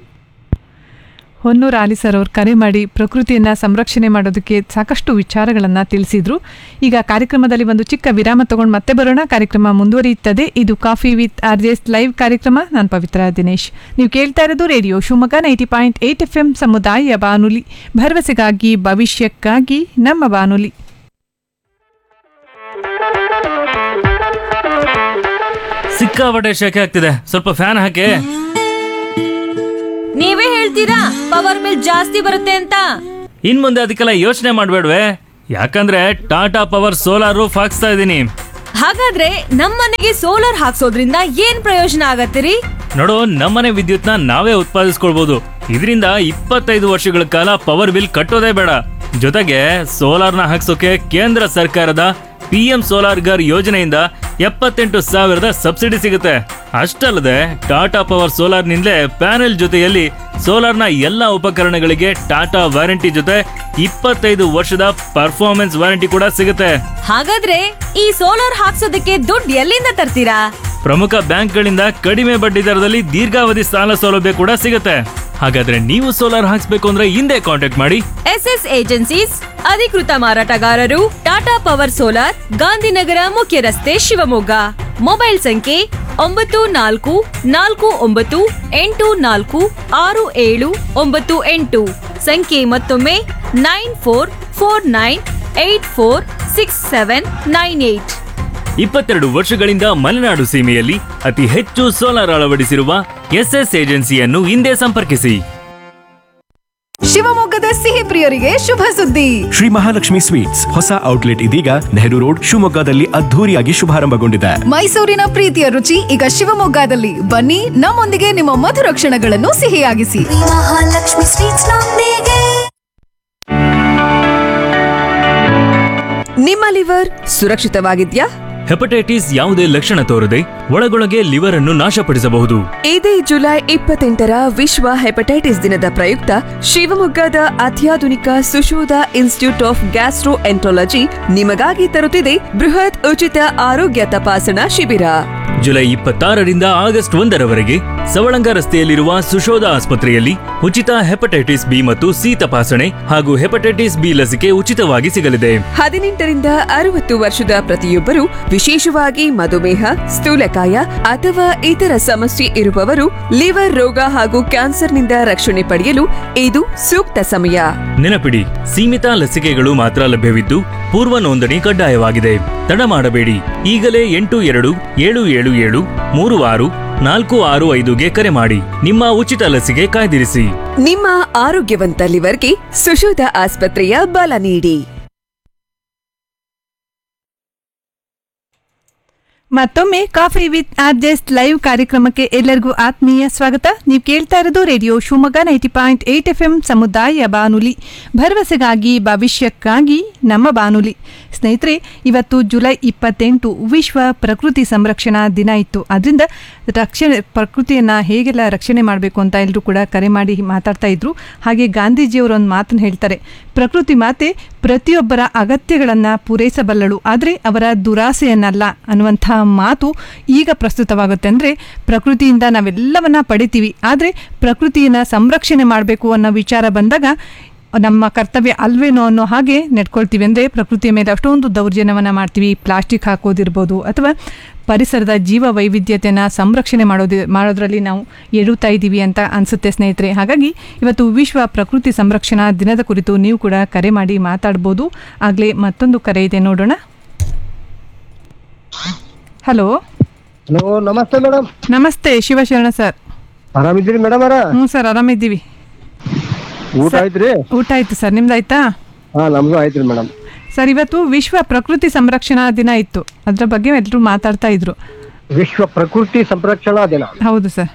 ಹೊನ್ನೂರು ಆಲಿ ಸರ್ ಅವರು ಕರೆ ಮಾಡಿ ಪ್ರಕೃತಿಯನ್ನ ಸಂರಕ್ಷಣೆ ಮಾಡೋದಕ್ಕೆ ಸಾಕಷ್ಟು ವಿಚಾರಗಳನ್ನ ತಿಳಿಸಿದ್ರು ಈಗ ಕಾರ್ಯಕ್ರಮದಲ್ಲಿ ಒಂದು ಚಿಕ್ಕ ವಿರಾಮ ತಗೊಂಡು ಮತ್ತೆ ಬರೋಣ ಕಾರ್ಯಕ್ರಮ ಮುಂದುವರಿಯುತ್ತದೆ ಇದು coffee with R Js live ಕಾರ್ಯಕ್ರಮ ನಾನು ಪವಿತ್ರ ದಿನೇಶ್ ನೀವು ಕೇಳ್ತಾ ಇರೋದು radio Shivamogga ninety point eight F M ಸಮುದಾಯ ಬಾನುಲಿ ಭರವಸೆಗಾಗಿ ಭವಿಷ್ಯಕ್ಕಾಗಿ ನಮ್ಮ ಬಾನುಲಿ ಸಿಕ್ಕಾಪಟ್ಟೆ ಶೆಕೆ ಆಗ್ತಿದೆ ಸ್ವಲ್ಪ ಫ್ಯಾನ್ ಹಾಕಿ ನೀವೇ ಹೇಳ್ತೀರಾ ಪವರ್ ಬಿಲ್ ಜಾಸ್ತಿ ಬರುತ್ತೆ ಅಂತ ಇನ್ ಮುಂದೆ ಅದಕ್ಕೆಲ್ಲ ಯೋಚನೆ ಮಾಡ್ಬೇಡ್ವೆ ಯಾಕಂದ್ರೆ ಟಾಟಾ ಪವರ್ ಸೋಲಾರ್ ರೂಫ್ ಹಾಕ್ಸ್ತಾ ಇದೀನಿ ಹಾಗಾದ್ರೆ ನಮ್ಮನೆಗೆ ಸೋಲಾರ್ ಹಾಕ್ಸೋದ್ರಿಂದ ಏನ್ ಪ್ರಯೋಜನ ಆಗತ್ತಿರಿ ನೋಡು ನಮ್ಮನೆ ವಿದ್ಯುತ್ನ ನಾವೇ ಉತ್ಪಾದಿಸ್ಕೊಳ್ಬಹುದು ಇದರಿಂದ ಇಪ್ಪತ್ತೈದು ವರ್ಷಗಳ ಕಾಲ ಪವರ್ ಬಿಲ್ ಕಟ್ಟೋದೇ ಬೇಡ ಜೊತೆಗೆ ಸೋಲಾರ್ನ ಹಾಕ್ಸೋಕೆ ಕೇಂದ್ರ ಸರ್ಕಾರದ ಪಿ ಎಂ ಸೋಲಾರ್ ಗರ್ ಯೋಜನೆಯಿಂದ ಎಪ್ಪತ್ತೆಂಟು ಸಾವಿರದ ಸಬ್ಸಿಡಿ ಸಿಗುತ್ತೆ ಅಷ್ಟಲ್ಲದೆ ಟಾಟಾ ಪವರ್ ಸೋಲಾರ್ನಿಂದಲೇ ಪ್ಯಾನೆಲ್ ಜೊತೆಯಲ್ಲಿ ಸೋಲಾರ್ನ ಎಲ್ಲ ಉಪಕರಣಗಳಿಗೆ ಟಾಟಾ ವಾರಂಟಿ ಜೊತೆ ಇಪ್ಪತ್ತೈದು ವರ್ಷದ ಪರ್ಫಾರ್ಮೆನ್ಸ್ ವಾರಂಟಿ ಕೂಡ ಸಿಗುತ್ತೆ ಹಾಗಾದ್ರೆ ಈ ಸೋಲಾರ್ ಹಾಕ್ಸೋದಕ್ಕೆ ದುಡ್ಡು ಎಲ್ಲಿಂದ ತರ್ತೀರಾ ಪ್ರಮುಖ ಬ್ಯಾಂಕ್ಗಳಿಂದ ಕಡಿಮೆ ಬಡ್ಡಿ ದರದಲ್ಲಿ ದೀರ್ಘಾವಧಿ ಸಾಲ ಸೌಲಭ್ಯ ಕೂಡ ಸಿಗುತ್ತೆ ಹಾಗಾದ್ರೆ ನೀವು ಸೋಲಾರ್ ಹಾಕ್ಸ್ಬೇಕು ಅಂದ್ರೆ ಹಿಂದೆ ಕಾಂಟ್ಯಾಕ್ಟ್ ಮಾಡಿ ಎಸ್ ಎಸ್ ಏಜೆನ್ಸೀಸ್ ಅಧಿಕೃತ ಮಾರಾಟಗಾರರು ಟಾಟಾ ಪವರ್ ಸೋಲಾರ್ ಗಾಂಧಿನಗರ ಮುಖ್ಯ ರಸ್ತೆ ಶಿವಮೊಗ್ಗ ಮೊಬೈಲ್ ಸಂಖ್ಯೆ ಒಂಬತ್ತು ನಾಲ್ಕು ನಾಲ್ಕು ಒಂಬತ್ತು ಎಂಟು ನಾಲ್ಕು ಆರು ಏಳು ಒಂಬತ್ತು ಎಂಟು ಸಂಖ್ಯೆ ಮತ್ತೊಮ್ಮೆ nine four four nine eight four six seven nine eight ಇಪ್ಪತ್ತೆರಡು ವರ್ಷಗಳಿಂದ ಮಲೆನಾಡು ಸೀಮೆಯಲ್ಲಿ ಅತಿ ಹೆಚ್ಚು ಸೋಲಾರ್ ಅಳವಡಿಸಿರುವ ಎಸ್ಎಸ್ ಏಜೆನ್ಸಿಯನ್ನು ಹಿಂದೆ ಸಂಪರ್ಕಿಸಿ ಶಿವಮೊಗ್ಗದ ಸಿಹಿ ಪ್ರಿಯರಿಗೆ ಶುಭ ಸುದ್ದಿ ಶ್ರೀ ಮಹಾಲಕ್ಷ್ಮಿ ಸ್ವೀಟ್ಸ್ ಹೊಸ ಔಟ್ಲೆಟ್ ಇದೀಗ ನೆಹರು ರೋಡ್ ಶಿವಮೊಗ್ಗದಲ್ಲಿ ಅದ್ಧೂರಿಯಾಗಿ ಶುಭಾರಂಭಗೊಂಡಿದೆ ಮೈಸೂರಿನ ಪ್ರೀತಿಯ ರುಚಿ ಈಗ ಶಿವಮೊಗ್ಗದಲ್ಲಿ ಬನ್ನಿ ನಮ್ಮೊಂದಿಗೆ ನಿಮ್ಮ ಮಧುರ ಕ್ಷಣಗಳನ್ನು ಸಿಹಿಯಾಗಿಸಿ ಮಹಾಲಕ್ಷ್ಮಿ ಸ್ವೀಟ್ಸ್ ನೊಂದಿಗೆ ನಿಮ್ಮ ಲಿವರ್ ಸುರಕ್ಷಿತವಾಗಿದ್ಯಾ ಹೆಪಟೈಟಿಸ್ ಯಾವುದೇ ಲಕ್ಷಣ ತೋರದೆ ಒಳಗೊಳಗೆ ಲಿವರ್ ಅನ್ನು ನಾಶಪಡಿಸಬಹುದು ಇದೇ ಜುಲೈ ಇಪ್ಪತ್ತೆಂಟರ ವಿಶ್ವ ಹೆಪಟೈಟಿಸ್ ದಿನದ ಪ್ರಯುಕ್ತ ಶಿವಮೊಗ್ಗದ ಅತ್ಯಾಧುನಿಕ Sushodha institute of gastroenterology ನಿಮಗಾಗಿ ತರುತ್ತಿದೆ ಬೃಹತ್ ಉಚಿತ ಆರೋಗ್ಯ ತಪಾಸಣಾ ಶಿಬಿರ ಜುಲೈ ಇಪ್ಪತ್ತಾರರಿಂದ ಆಗಸ್ಟ್ ಒಂದರವರೆಗೆ ಸವಳಂಗ ರಸ್ತೆಯಲ್ಲಿರುವ ಸುಶೋಧ ಆಸ್ಪತ್ರೆಯಲ್ಲಿ ಉಚಿತ ಹೆಪಟೈಟಿಸ್ ಬಿ ಮತ್ತು ಸಿ ತಪಾಸಣೆ ಹಾಗೂ ಹೆಪಟೈಟಿಸ್ ಬಿ ಲಸಿಕೆ ಉಚಿತವಾಗಿ ಸಿಗಲಿದೆ ಹದಿನೆಂಟರಿಂದ ಅರವತ್ತು ವರ್ಷದ ಪ್ರತಿಯೊಬ್ಬರು ವಿಶೇಷವಾಗಿ ಮಧುಮೇಹ ಸ್ಥೂಲಕಾಯ ಅಥವಾ ಇತರ ಸಮಸ್ಯೆ ಇರುವವರು ಲಿವರ್ ರೋಗ ಹಾಗೂ ಕ್ಯಾನ್ಸರ್ನಿಂದ ರಕ್ಷಣೆ ಪಡೆಯಲು ಇದು ಸೂಕ್ತ ಸಮಯ ನೆನಪಿಡಿ ಸೀಮಿತ ಲಸಿಕೆಗಳು ಮಾತ್ರ ಲಭ್ಯವಿದ್ದು ಪೂರ್ವ ನೋಂದಣಿ ಕಡ್ಡಾಯವಾಗಿದೆ ತಡ ಮಾಡಬೇಡಿ ಈಗಲೇ ಎಂಟು ಎರಡು ಏಳು ಏಳು ಏಳು ಮೂರು ಆರು ನಾಲ್ಕು ಆರು ಐದುಗೆ ಕರೆ ಮಾಡಿ ನಿಮ್ಮ ಉಚಿತ ಲಸಿಕೆ ಕಾಯ್ದಿರಿಸಿ ನಿಮ್ಮ ಆರೋಗ್ಯವಂತ ಲಿವರ್ಗೆ ಸುಶೋಧ ಆಸ್ಪತ್ರೆಯ ಬಲ ನೀಡಿ ಮತ್ತೊಮ್ಮೆ ಕಾಫಿ ವಿತ್ ಆರ್ಜೆಸ್ಟ್ ಲೈವ್ ಕಾರ್ಯಕ್ರಮಕ್ಕೆ ಎಲ್ಲರಿಗೂ ಆತ್ಮೀಯ ಸ್ವಾಗತ ನೀವು ಕೇಳ್ತಾ ಇರೋದು radio Shivamogga ninety point eight F M ಸಮುದಾಯ ಬಾನುಲಿ ಭರವಸೆಗಾಗಿ ಭವಿಷ್ಯಕ್ಕಾಗಿ ನಮ್ಮ ಬಾನುಲಿ ಸ್ನೇಹಿತರೆ ಇವತ್ತು ಜುಲೈ ಇಪ್ಪತ್ತೆಂಟು ವಿಶ್ವ ಪ್ರಕೃತಿ ಸಂರಕ್ಷಣಾ ದಿನ ಇತ್ತು ಅದರಿಂದ ರಕ್ಷಣೆ ಪ್ರಕೃತಿಯನ್ನು ಹೇಗೆಲ್ಲ ರಕ್ಷಣೆ ಮಾಡಬೇಕು ಅಂತ ಎಲ್ಲರೂ ಕೂಡ ಕರೆ ಮಾಡಿ ಮಾತಾಡ್ತಾ ಇದ್ರು ಹಾಗೆ ಗಾಂಧೀಜಿಯವರು ಒಂದು ಮಾತನ್ನು ಹೇಳ್ತಾರೆ ಪ್ರಕೃತಿ ಮಾತೆ ಪ್ರತಿಯೊಬ್ಬರ ಅಗತ್ಯಗಳನ್ನು ಪೂರೈಸಬಲ್ಲಳು ಆದರೆ ಅವರ ದುರಾಸೆಯನ್ನಲ್ಲ ಅನ್ನುವಂಥ ಮಾತು ಈಗ ಪ್ರಸ್ತುತವಾಗುತ್ತೆ ಅಂದರೆ ಪ್ರಕೃತಿಯಿಂದ ನಾವೆಲ್ಲವನ್ನ ಪಡಿತೀವಿ ಆದರೆ ಪ್ರಕೃತಿಯನ್ನು ಸಂರಕ್ಷಣೆ ಮಾಡಬೇಕು ಅನ್ನೋ ವಿಚಾರ ಬಂದಾಗ ನಮ್ಮ ಕರ್ತವ್ಯ ಅಲ್ವೇನೋ ಅನ್ನೋ ಹಾಗೆ ನಡ್ಕೊಳ್ತೀವಿ ಅಂದರೆ ಪ್ರಕೃತಿಯ ಮೇಲೆ ಅಷ್ಟೊಂದು ದೌರ್ಜನ್ಯವನ್ನು ಮಾಡ್ತೀವಿ ಪ್ಲಾಸ್ಟಿಕ್ ಹಾಕೋದಿರ್ಬೋದು ಅಥವಾ ಪರಿಸರದ ಜೀವ ವೈವಿಧ್ಯತೆಯನ್ನು ಸಂರಕ್ಷಣೆ ಮಾಡೋದು ಮಾಡೋದ್ರಲ್ಲಿ ನಾವು ಎಡುತ್ತಾ ಇದ್ದೀವಿ ಅಂತ ಅನಿಸುತ್ತೆ ಸ್ನೇಹಿತರೆ ಹಾಗಾಗಿ ಇವತ್ತು ವಿಶ್ವ ಪ್ರಕೃತಿ ಸಂರಕ್ಷಣಾ ದಿನದ ಕುರಿತು ನೀವು ಕೂಡ ಕರೆ ಮಾಡಿ ಮಾತಾಡ್ಬೋದು ಆಗಲೇ ಮತ್ತೊಂದು ಕರೆ ಇದೆ ನೋಡೋಣ ಹಲೋ ಹಲೋ ನಮಸ್ತೆ ಮೇಡಮ್ ನಮಸ್ತೆ ಶಿವಶರಣ ಸರ್ ಆರಾಮಿದ್ದೀರಿ ಮೇಡಮ್ ಅವರ ಹ್ಞೂ ಸರ್ ಆರಾಮಿದ್ದೀವಿ ಊಟ ಆಯ್ತ್ರಿ ಊಟ ಆಯ್ತು ಸರ್ ನಿಮ್ದು ಆಯ್ತಾ ಹಾ ನಮ್ದು ಆಯ್ತ್ರಿ ಮೇಡಮ್ ಸರ್ ಇವತ್ತು ವಿಶ್ವ ಪ್ರಕೃತಿ ಸಂರಕ್ಷಣಾ ದಿನ ಇತ್ತು ಅದ್ರ ಬಗ್ಗೆ ಎಲ್ಲರೂ ಮಾತಾಡ್ತಾ ಇದ್ರು ವಿಶ್ವ ಪ್ರಕೃತಿ ಸಂರಕ್ಷಣಾ ದಿನ ಹೌದು ಸರ್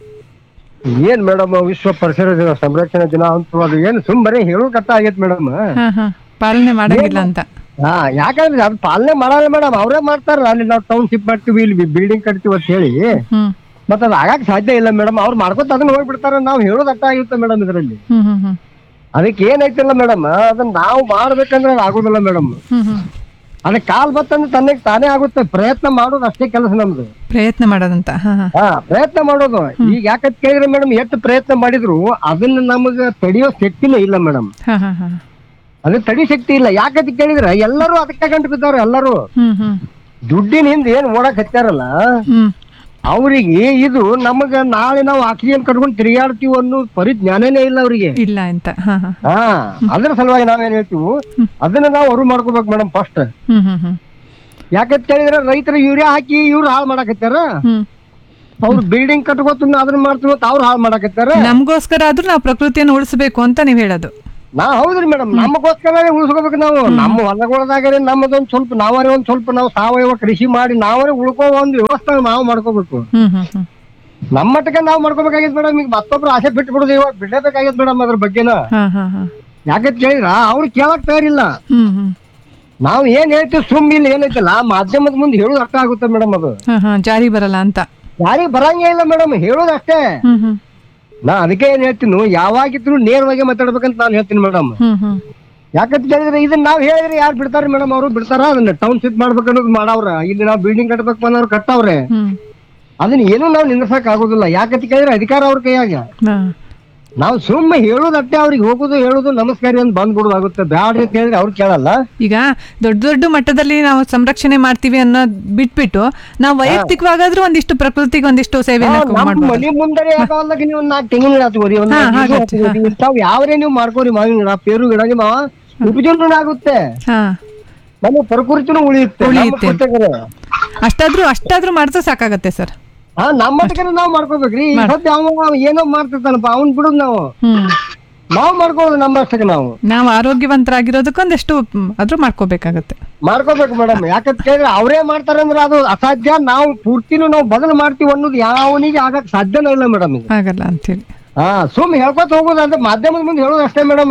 ಏನ್ ಮೇಡಮ್ ವಿಶ್ವ ಪರಿಸರ ದಿನ ಸಂರಕ್ಷಣಾ ದಿನ ಅಂತ ಅದು ಏನ್ ಸುಮ್ ಬರೀ ಹೇಳೋ ಕಟ್ಟ ಆಗೈತ್ ಮೇಡಮ್ ಹಾ ಹಾ ಪಾಲನೆ ಮಾಡಂಗಿಲ್ಲ ಅಂತ ಹಾ ಯಾಕಂದ್ರೆ ಅದು ಪಾಲನೆ ಮಾಡಲ್ಲ ಮೇಡಮ್ ಅವರೇ ಮಾಡ್ತಾರ ಅಲ್ಲಿ ನಾವು ಟೌನ್ಶಿಪ್ ಮಾಡ್ತೀವಿ ಇಲ್ಲಿ ಬಿಲ್ಡಿಂಗ್ ಕಟ್ತೀವಿ ಅಂತ ಹೇಳಿ ಹ್ಮ್ ಮತ್ತ ಅದು ಆಗಕ್ ಸಾಧ್ಯ ಇಲ್ಲ ಮೇಡಮ್ ಅವ್ರು ಮಾಡ್ಕೊತ ಅದನ್ನ ಹೋಗ್ಬಿಡ್ತಾರ ನಾವು ಹೇಳೋದ್ ಅಟ್ಟ ಆಗಿರುತ್ತೆ ಮೇಡಮ್ ಇದರಲ್ಲಿ ಹ್ಮ್ ಹ್ಮ್ ಹ್ಮ್ ಅದಕ್ಕೆ ಏನೈತಿಲ್ಲ ಮೇಡಮ್ ಅದನ್ನ ನಾವು ಮಾಡ್ಬೇಕಂದ್ರೆ ಅದು ಆಗೋದಿಲ್ಲ ಮೇಡಮ್ ಹ್ಮ್ ಹ್ಮ್ ಅದಕ್ಕೆ ಕಾಲ್ ಬತ್ತಂದ್ರೆ ತನ್ನಕ್ಕೆ ತಾನೇ ಆಗುತ್ತೆ ಪ್ರಯತ್ನ ಮಾಡೋದು ಅಷ್ಟೇ ಕೆಲಸ ನಮ್ದು ಪ್ರಯತ್ನ ಮಾಡೋದಂತ ಹಾ ಹಾ ಹಾ ಪ್ರಯತ್ನ ಮಾಡೋದು ಈಗ ಯಾಕಂತ ಕೇಳಿದ್ರೆ ಮೇಡಮ್ ಎಷ್ಟು ಪ್ರಯತ್ನ ಮಾಡಿದ್ರು ಅದನ್ನ ನಮಗ ತಡೆಯೋ ಶಕ್ತಿನೇ ಇಲ್ಲ ಮೇಡಮ್ ಹಾ ಹಾ ಹಾ ಅದನ್ನ ತಡಿ ಶಕ್ತಿ ಇಲ್ಲ ಯಾಕಂತ ಕೇಳಿದ್ರೆ ಎಲ್ಲರೂ ಅದಕ್ಕೆ ಗಂಟು ಬಿದ್ದವ್ರು ಎಲ್ಲರೂ ಹ್ಮ್ ಹ್ಮ್ ದುಡ್ಡಿನ ಹಿಂದೆ ಏನ್ ಓಡಕ್ ಹಚ್ಚಾರಲ್ಲ ಹ್ಮ್ ಅವರಿಗೆ ಇದು ನಮಗ ನಾಳೆ ನಾವು ಆಕ್ಸಿಜನ್ ಕಟ್ಕೊಂಡು ತಿರುಗಾಡ್ತೀವಿ ಅನ್ನೋ ಪರಿಜ್ಞಾನನೇ ಇಲ್ಲ ಅವರಿಗೆ ಇಲ್ಲ ಅಂತ ಹಾ ಹಾ ಹಾ ಅದ್ರ ಸಲುವಾಗಿ ನಾವೇನ್ ಹೇಳ್ತೀವಿ ಅದನ್ನ ನಾವು ಅರು ಮಾಡ್ಕೋಬೇಕು ಮೇಡಮ್ ಫಸ್ಟ್ ಹ್ಮ್ ಹ್ಮ್ ಹ್ಮ್ ಯಾಕಂತ ಕೇಳಿದ್ರೆ ರೈತರು ಯೂರಿಯಾ ಹಾಕಿ ಇವ್ರು ಹಾಳು ಮಾಡಕತ್ತಾರ ಹ್ಮ್ ಅವ್ರು ಬಿಲ್ಡಿಂಗ್ ಕಟ್ಕೋತ ಅದನ್ನ ಮಾಡ್ತೀವಿ ಅಂತ ಅವ್ರು ಹಾಳು ಮಾಡಕತ್ತಾರ ನಮಗೋಸ್ಕರ ಆದ್ರೂ ನಾವು ಪ್ರಕೃತಿಯನ್ನು ಉಳಿಸಬೇಕು ಅಂತ ನೀವು ಹೇಳೋದು ನಾ ಹೌದ್ರಿ ಮೇಡಮ್ ನಮಗೋಸ್ಕರ ಉಳಿಸ್ಕೋಬೇಕು ನಾವು ನಮ್ಮ ಹೊಲಗೊಳದಾಗರೆ ನಮ್ಮದೊಂದ್ ಸ್ವಲ್ಪ ನಾವರೇ ಒಂದ್ ಸ್ವಲ್ಪ ನಾವು ಸಾವಯವ ಕೃಷಿ ಮಾಡಿ ನಾವರೇ ಉಳ್ಕೋ ಒಂದ್ ವ್ಯವಸ್ಥೆ ನಾವು ಮಾಡ್ಕೋಬೇಕು ಹ್ಮ್ ಹ್ಮ್ ಹ್ಮ್ ನಮ್ಮ ಮಟ್ಟಕ್ಕೆ ನಾವು ಮಾಡ್ಕೋಬೇಕಾಗಿತ್ತು ಮೇಡಮ್ ಈಗ ಮತ್ತೊಬ್ರು ಆಸೆ ಬಿಟ್ಟು ಬಿಡುದು ಇವಾಗ ಬಿಡಬೇಕಾಗಿತ್ತು ಮೇಡಮ್ ಅದ್ರ ಬಗ್ಗೆನ ಹಾ ಹಾ ಹಾ ಯಾಕಂತ ಕೇಳಿದ್ರ ಅವ್ರು ಕೇಳಕ್ ತಯಾರಿಲ್ಲ ಹ್ಮ್ ಹ್ಮ್ ನಾವ್ ಏನ್ ಹೇಳ್ತೀವಿ ಸುಮ್ ಇಲ್ಲಿ ಏನೈತಲ್ಲ ಮಾಧ್ಯಮದ ಮುಂದೆ ಹೇಳೋದು ಅರ್ಥ ಆಗುತ್ತೆ ಮೇಡಮ್ ಅದು ಹಾ ಹಾ ಜಾರಿ ಬರಲ್ಲ ಅಂತ ಯಾರಿಗ್ ಬರಂಗೇ ಇಲ್ಲ ಮೇಡಮ್ ಹೇಳೋದು ಅಷ್ಟೇ ಹ್ಮ್ ಹ್ಮ್ ನಾ ಅದಕ್ಕೆ ಏನ್ ಹೇಳ್ತೀನಿ ಯಾವಾಗಿದ್ರು ನೇರವಾಗಿ ಮಾತಾಡ್ಬೇಕಂತ ನಾನು ಹೇಳ್ತೀನಿ ಮೇಡಮ್ ಹ್ಮ್ ಹ್ಮ್ ಯಾಕಂತ ಕೇಳಿದ್ರೆ ಇದನ್ನ ನಾವ್ ಹೇಳಿದ್ರೆ ಯಾರು ಬಿಡ್ತಾರೆ ಮೇಡಮ್ ಅವರು ಬಿಡ್ತಾರ ಅದನ್ನ ಟೌನ್ಶಿಪ್ ಮಾಡ್ಬೇಕು ಅನ್ನೋದು ಮಾಡವ್ರ ಇಲ್ಲಿ ನಾವು ಬಿಲ್ಡಿಂಗ್ ಕಟ್ಬೇಕು ಅನ್ನೋರು ಕಟ್ಟವ್ರೆ ಹ್ಮ್ ಅದನ್ನ ಏನೂ ನಾವು ನಿಂದ್ರಸಕ್ ಆಗೋದಿಲ್ಲ ಯಾಕಂತ ಕೇಳಿದ್ರೆ ಅಧಿಕಾರ ಅವ್ರ ಕೈಯಾಗ ಹಾ ನಾವು ಸುಮ್ಮನೆ ಹೇಳೋದು ಅಟ್ಟೆ ಅವ್ರಿಗೆ ಹೋಗೋದು ಹೇಳೋದು ನಮಸ್ಕಾರ ಅಂತ ಬಂದ್ಬಿಡೋದಾಗುತ್ತೆ ಬ್ಯಾಡ್ರಿ ಅಂತ ಹೇಳಿದ್ರೆ ಅವ್ರು ಕೇಳಲ್ಲ ಈಗ ದೊಡ್ಡ ದೊಡ್ಡ ಮಟ್ಟದಲ್ಲಿ ನಾವು ಸಂರಕ್ಷಣೆ ಮಾಡ್ತೀವಿ ಅನ್ನೋದ್ ಬಿಟ್ಬಿಟ್ಟು ನಾವು ವೈಯಕ್ತಿಕವಾಗಾದ್ರೂ ಒಂದಿಷ್ಟು ಪ್ರಕೃತಿಗೆ ಒಂದಿಷ್ಟು ಸೇವೆನ ನಮ್ಮ ಮಾಡ್ಬೋದು ಮನಿ ಮುಂದರೆ ಯಾಕಾಗಲ್ಲ ನೀವು ಒಂದ್ ನಾಲ್ಕು ತೆಂಗಿನ ಗಿಡ ಹಚ್ಕೋರಿ ಒಂದ್ ಹಾ, ನಾಲ್ಕು ಹಾಗೆ ಇದು ಹಚ್ಕೋರಿ. ಇಂಥವ್ ಯಾವ್ರೇ ನೀವು ಮಾಡ್ಕೋರಿ ಮಾವಿನ ಗಿಡ ಪೇರು ಗಿಡ ನಿಮ್ಮ ಉಪಜೀವನ ಆಗುತ್ತೆ ಹಾ ನಮ್ಮ ಪ್ರಕೃತಿನೂ ಉಳಿಯುತ್ತೆ ನಮ್ಮ ಉಳಿಯುತ್ತೆ. ಕೃತಜ್ಞರು. ಅಷ್ಟಾದ್ರೂ ಅಷ್ಟಾದ್ರೂ ಮಾಡಿದ್ರೆ ಸಾಕಾಗತ್ತೆ ಸರ್ ಹಾ ನಮ್ಮ ಮಟ್ಟಕ್ಕೆ ನಾವು ಮಾಡ್ಕೋಬೇಕ್ರಿ ಈ ಸದ್ಯ ಅವ ಏನೋ ಮಾಡ್ತಿರ್ತಾನಪ್ಪ ಅವ್ನ್ ಬಿಡುದ್ ನಾವು ಹ್ಮ್ ನಾವು ಮಾಡ್ಕೊಳ್ಳೋದು ನಮ್ಮ ಅಷ್ಟಕ್ಕೆ ನಾವು ನಾವು ಆರೋಗ್ಯವಂತರಾಗಿರೋದಕ್ಕೊಂದಷ್ಟು ಮ್, ಆದ್ರೂ ಮಾಡ್ಕೋಬೇಕಾಗತ್ತೆ ಮಾಡ್ಕೋಬೇಕು ಮೇಡಮ್ ಯಾಕಂತ ಕೇಳಿದ್ರೆ ಅವರೇ ಮಾಡ್ತಾರಂದ್ರೆ ಅದು ಅಸಾಧ್ಯ ನಾವು ಪೂರ್ತಿನೂ ನಾವು ಬದಲು ಮಾಡ್ತೀವಿ ಅನ್ನೋದು ಯಾವನಿಗೆ ಆಗಕ್ ಸಾಧ್ಯನೇ ಇಲ್ಲ ಮೇಡಮ್ ಇದು ಆಗಲ್ಲ ಅಂತೇಳಿ ಹಾ ಸುಮ್ ಹೇಳ್ಕೊತ ಹೋಗೋದು ಅಂದ್ರೆ ಮಾಧ್ಯಮದ ಮುಂದೆ ಹೇಳೋದು ಅಷ್ಟೇ ಮೇಡಮ್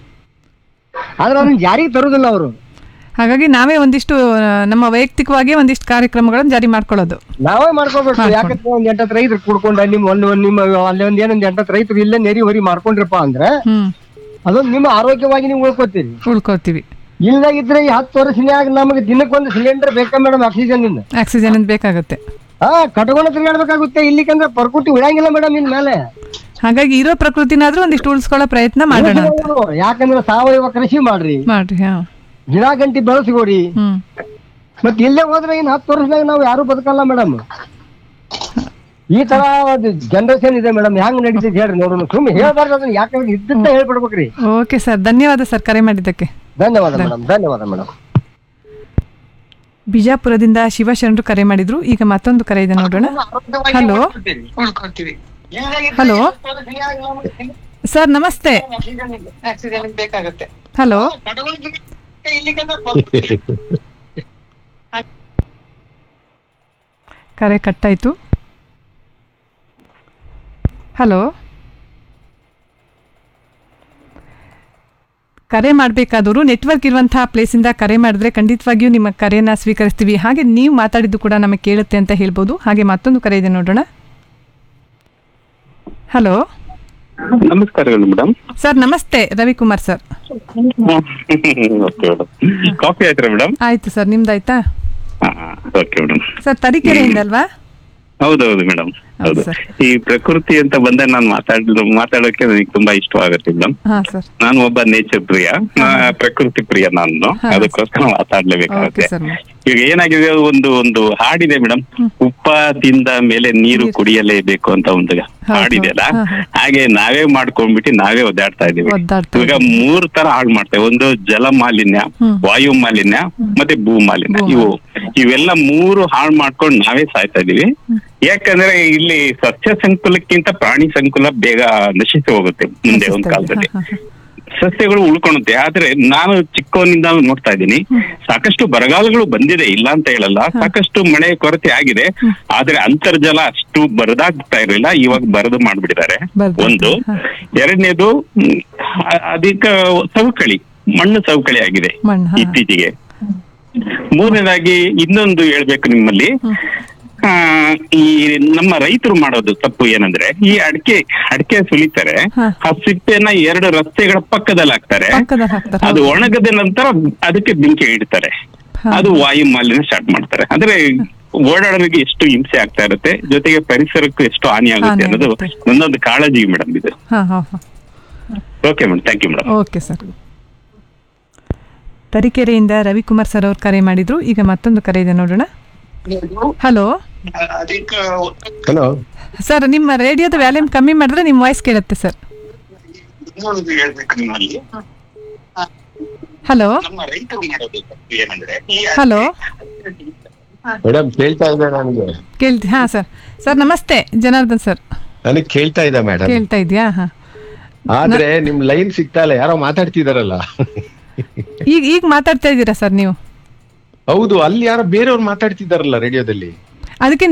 ಆದ್ರೆ ಅದನ್ನ ಜಾರಿಗೆ ತರುದಿಲ್ಲ ಅವರು ಹಾಗಾಗಿ ನಾವೇ ಒಂದಿಷ್ಟು ಆ, ನಮ್ಮ ವೈಯಕ್ತಿಕವಾಗಿ ಒಂದಿಷ್ಟು ಕಾರ್ಯಕ್ರಮಗಳನ್ನು ಜಾರಿ ಮಾಡ್ಕೊಳ್ಳೋದು ನಾವೇ ಮಾಡ್ಕೋಬೇಕು ಯಾಕಂದ್ರೆ ಒಂದ್ ಎಂಟತ್ತು ರೈತರು ಕುಡ್ಕೊಂಡು ನಿಮ್ಮ ಒಂದು ನಿಮ್ಮ ಅಲ್ಲಿ ಒಂದ್ ಏನೊಂದ್ ಎಂಟತ್ತು ರೈತರು ಇಲ್ಲೇ ನೆರಿ ಹೊರಿ ಮಾಡ್ಕೊಂಡ್ರಪ್ಪ ಅಂದ್ರೆ ಹ್ಮ್ ಅದೊಂದು ನಿಮ್ಮ ಆರೋಗ್ಯವಾಗಿ ನೀವು ಉಳ್ಕೋತೀರಿ ಉಳ್ಕೋತೀವಿ ಇಲ್ದಾಗಿದ್ರೆ ಈ ಹತ್ತು ವರ್ಷನ್ಯಾಗ ನಮಗೆ ದಿನಕ್ಕೊಂದು ಸಿಲಿಂಡರ್ ಬೇಕಾ ಮೇಡಮ್ ಆಕ್ಸಿಜನ್ ಇಂದ ಆಕ್ಸಿಜನ್ ಅಂತ ಬೇಕಾಗುತ್ತೆ ಹಾ ಕಟ್ಕೊಂಡು ತಿರ್ಗಾಡ್ಬೇಕಾಗುತ್ತೆ ಇಲ್ಲಿಕಂದ್ರೆ ಪ್ರಕೃತಿ ಉಳಿಯಂಗಿಲ್ಲ ಮೇಡಮ್ ಇನ್ ಮೇಲೆ ಹಾಗಾಗಿ ಇರೋ ಪ್ರಕೃತಿನಾದ್ರೂ ಒಂದಿಷ್ಟು ಉಳಿಸ್ಕೊಳ್ಳೋ ಪ್ರಯತ್ನ ಮಾಡೋಣ ಅಂತ ಯಾಕಂದ್ರೆ ಸಾವಯವ ಕೃಷಿ ಮಾಡ್ರಿ ಮಾಡ್ರಿ ಹಾ ಗಿಡ ಗಂಟಿ ಬೆಳೆಸ್ಕೋರಿ ಹ್ಮ್ ಮತ್ ಇಲ್ಲೇ ಹೋದ್ರೆ ಇನ್ ಹತ್ತು ವರ್ಷದಾಗ ನಾವು ಯಾರು ಬದುಕಲ್ಲ ಮೇಡಮ್ ಈ ತರ ಒಂದು ಜನರೇಷನ್ ಇದೆ ಮೇಡಮ್ ಹೆಂಗ್ ನಡೀತೈತಿ ಹೇಳ್ರಿ ನೋಡೋಣ ಸುಮ್ಮನೆ ಹೇಳ್ಬಾರ್ದು ಅದನ್ನ ಯಾಕಂದ್ರೆ ಇದ್ದಿದ್ದ ಹೇಳ್ಬಿಡ್ಬೇಕ್ರಿ ಓಕೆ ಸರ್ ಧನ್ಯವಾದ ಸರ್ ಕರೆ ಮಾಡಿದ್ದಕ್ಕೆ ಧನ್ಯವಾದ ಮೇಡಮ್ ಧನ್ಯವಾದ ಮೇಡಮ್ ಬಿಜಾಪುರದಿಂದ ಶಿವಶರಣರು ಕರೆ ಮಾಡಿದ್ರು ಈಗ ಮತ್ತೊಂದು ಕರೆ ಇದೆ ನೋಡೋಣ ಹಲೋ ಹಲೋ ಸರ್ ನಮಸ್ತೆ ಬೇಕಾಗುತ್ತೆ ಹಲೋ ಕರೆ ಕಟ್ಟಾಯಿತು ಹಲೋ ಕರೆ ಮಾಡಬೇಕಾದವರು ನೆಟ್ವರ್ಕ್ ಇರುವಂತಹ ಪ್ಲೇಸಿಂದ ಕರೆ ಮಾಡಿದ್ರೆ ಖಂಡಿತವಾಗಿಯೂ ನಿಮ್ಮ ಕರೆಯನ್ನು ಸ್ವೀಕರಿಸ್ತೀವಿ ಹಾಗೆ ನೀವು ಮಾತಾಡಿದ್ದು ಕೂಡ ನಮಗೆ ಕೇಳುತ್ತೆ ಅಂತ ಹೇಳ್ಬೋದು ಹಾಗೆ ಮತ್ತೊಂದು ಕರೆ ಇದೆ ನೋಡೋಣ ಹಲೋ ನಮಸ್ಕಾರಗಳು ಮೇಡಮ್ ಸರ್ ನಮಸ್ತೆ Ravikumar sir okay madam coffee ಆಯ್ತಾ ಮೇಡಮ್ ಆಯ್ತು ಸರ್ ನಿಮ್ದಾಯ್ತಾ ಓಕೆ ಮೇಡಮ್ ಸರ್ ತರೀಕೆರೆಯಿಂದ ಅಲ್ವಾ ಹೌದೌದು ಮೇಡಮ್ ಹೌದು ಈ ಪ್ರಕೃತಿ ಅಂತ ಬಂದ್ರೆ ನಾನು ಮಾತಾಡ ಮಾತಾಡೋಕೆ ನನಗೆ ತುಂಬಾ ಇಷ್ಟವಾಗುತ್ತೆ ಮೇಡಮ್ ಹಾಂ ಸರ್ ನಾನು ಒಬ್ಬ ನೇಚರ್ ಪ್ರಿಯ ನಾ ಪ್ರಕೃತಿ ಪ್ರಿಯ ನಾನು ಅದಕ್ಕೋಸ್ಕರ ಮಾತಾಡ್ಲೇಬೇಕಾಗುತ್ತೆ ಸರ್ ಈಗ ಏನಾಗಿದೆ ಒಂದು ಒಂದು ಹಾಡಿದೆ ಮೇಡಮ್ ಉಪ್ಪ ತಿಂದ ಮೇಲೆ ನೀರು ಕುಡಿಯಲೇಬೇಕು ಅಂತ ಒಂದು ಹಾಡಿದೆಯಲ್ಲ ಹಾಗೆ ನಾವೇ ಮಾಡ್ಕೊಂಡ್ಬಿಟ್ಟು ನಾವೇ ಒದ್ದಾಡ್ತಾ ಇದೀವಿ ಈಗ ಮೂರ್ ತರ ಹಾಳು ಮಾಡ್ತೇವೆ ಒಂದು ಜಲ ಮಾಲಿನ್ಯ ವಾಯು ಮಾಲಿನ್ಯ ಮತ್ತೆ ಭೂ ಮಾಲಿನ್ಯ ಇವು ಇವೆಲ್ಲ ಮೂರು ಹಾಳು ಮಾಡ್ಕೊಂಡು ನಾವೇ ಸಾಯ್ತಾ ಇದೀವಿ ಯಾಕಂದ್ರೆ ಇಲ್ಲಿ ಸಸ್ಯ ಸಂಕುಲಕ್ಕಿಂತ ಪ್ರಾಣಿ ಸಂಕುಲ ಬೇಗ ನಶಿಸಿ ಹೋಗುತ್ತೆ ಮುಂದೆ ಒಂದ್ ಕಾಲದಲ್ಲಿ ಸಸ್ಯಗಳು ಉಳ್ಕೊಳುತ್ತೆ ಆದ್ರೆ ನಾನು ಚಿಕ್ಕವನಿಂದ ನೋಡ್ತಾ ಇದ್ದೀನಿ ಸಾಕಷ್ಟು ಬರಗಾಲಗಳು ಬಂದಿದೆ ಇಲ್ಲ ಅಂತ ಹೇಳಲ್ಲ ಸಾಕಷ್ಟು ಮಳೆ ಕೊರತೆ ಆಗಿದೆ ಆದ್ರೆ ಅಂತರ್ಜಲ ಅಷ್ಟು ಬರದಾಗ್ತಾ ಇರಲಿಲ್ಲ ಇವಾಗ ಬರದು ಮಾಡ್ಬಿಟ್ಟಿದ್ದಾರೆ ಒಂದು ಎರಡನೇದು ಹ್ಮ್, ಅ- ಅಧಿಕ ಸವಕಳಿ ಮಣ್ಣು ಸವಕಳಿ ಆಗಿದೆ ಇತ್ತೀಚೆಗೆ ಮೂರನೇದಾಗಿ ಇನ್ನೊಂದು ಹೇಳ್ಬೇಕು ನಿಮ್ಮಲ್ಲಿ ಆ, ಈ ನಮ್ಮ ರೈತರು ಮಾಡೋದು ತಪ್ಪು ಏನಂದ್ರೆ ಈ ಅಡಿಕೆ ಅಡಿಕೆ ಸುಲಿತಾರೆ ಆ ಸಿಪ್ಪೆನ ಎರಡು ರಸ್ತೆಗಳ ಪಕ್ಕದಲ್ಲಿ ಹಾಕ್ತಾರೆ ಅದು ಒಣಗದ ನಂತರ ಅದಕ್ಕೆ ಬೆಂಕಿ ಇಡ್ತಾರೆ ಅದು ವಾಯು ಮಾಲಿನ್ಯ ಸ್ಟಾರ್ಟ್ ಮಾಡ್ತಾರೆ ಅಂದ್ರೆ ಓಡಾಡೋರಿಗೆ ಎಷ್ಟು ಹಿಂಸೆ ಆಗ್ತಾ ಇರುತ್ತೆ ಜೊತೆಗೆ ಪರಿಸರಕ್ಕೂ ಎಷ್ಟು ಹಾನಿ ಆಗುತ್ತೆ ಅನ್ನೋದು ನನ್ನೊಂದು ಕಾಳಜಿ ಮೇಡಮ್ ಇದು ಹಾಂ ಹಾಂ ಹಾಂ okay madam thank you madam okay sir ತರೀಕೆರೆಯಿಂದ ರವಿಕುಮಾರ್ ಸರ್ ಅವ್ರು ಕರೆ ಮಾಡಿದ್ರು ಈಗ ಮತ್ತೊಂದು ಕರೆ ಇದೆ ನೋಡೋಣ ಹಲೋ ಹಲೋ ಸರ್ ನಿಮ್ಮ ರೇಡಿಯೋದ ವ್ಯಾಲ್ಯೂಮ್ ಕಮ್ಮಿ ಮಾಡಿದ್ರೆ ನಿಮ್ಮ ವಾಯ್ಸ್ ಕೇಳುತ್ತೆ ಸರ್ ಹೇಳ್ಬೇಕು ನಿಮ್ಮಲ್ಲಿ ಹಲೋ ನಮ್ಮ ರೈತರು ಮಾಡೋದು ತಪ್ಪು ಏನಂದ್ರೆ ಹಲೋ ಮೇಡಮ್ ಕೇಳ್ತಾ ಇದೆ ನನಗೆ ಕೇಳ್ತಿ ಹಾಂ ಸರ್ ಸರ್ ನಮಸ್ತೆ ಜನಾರ್ದನ್ ಸರ್ ನನಗೆ ಕೇಳ್ತಾ ಇದೆ ಮೇಡಮ್ ಕೇಳ್ತಾ ಇದೆಯಾ ಹಾಂ ಆದ್ರೆ ನಿಮ್ ಲೈನ್ ಸಿಗ್ತಾ ಇಲ್ಲ ಯಾರೋ ಮಾತಾಡ್ತಿದಾರಲ್ಲ ಈಗ ಈಗ ಮಾತಾಡ್ತಾ ಇದ್ದೀರಾ ಸರ್ ನೀವು ಹೌದು ಅಲ್ಲಿ ಯಾರೋ ಬೇರೆಯವ್ರು ಮಾತಾಡ್ತಿದಾರಲ್ಲ ರೇಡಿಯೋದಲ್ಲಿ ಅದಕ್ಕೆ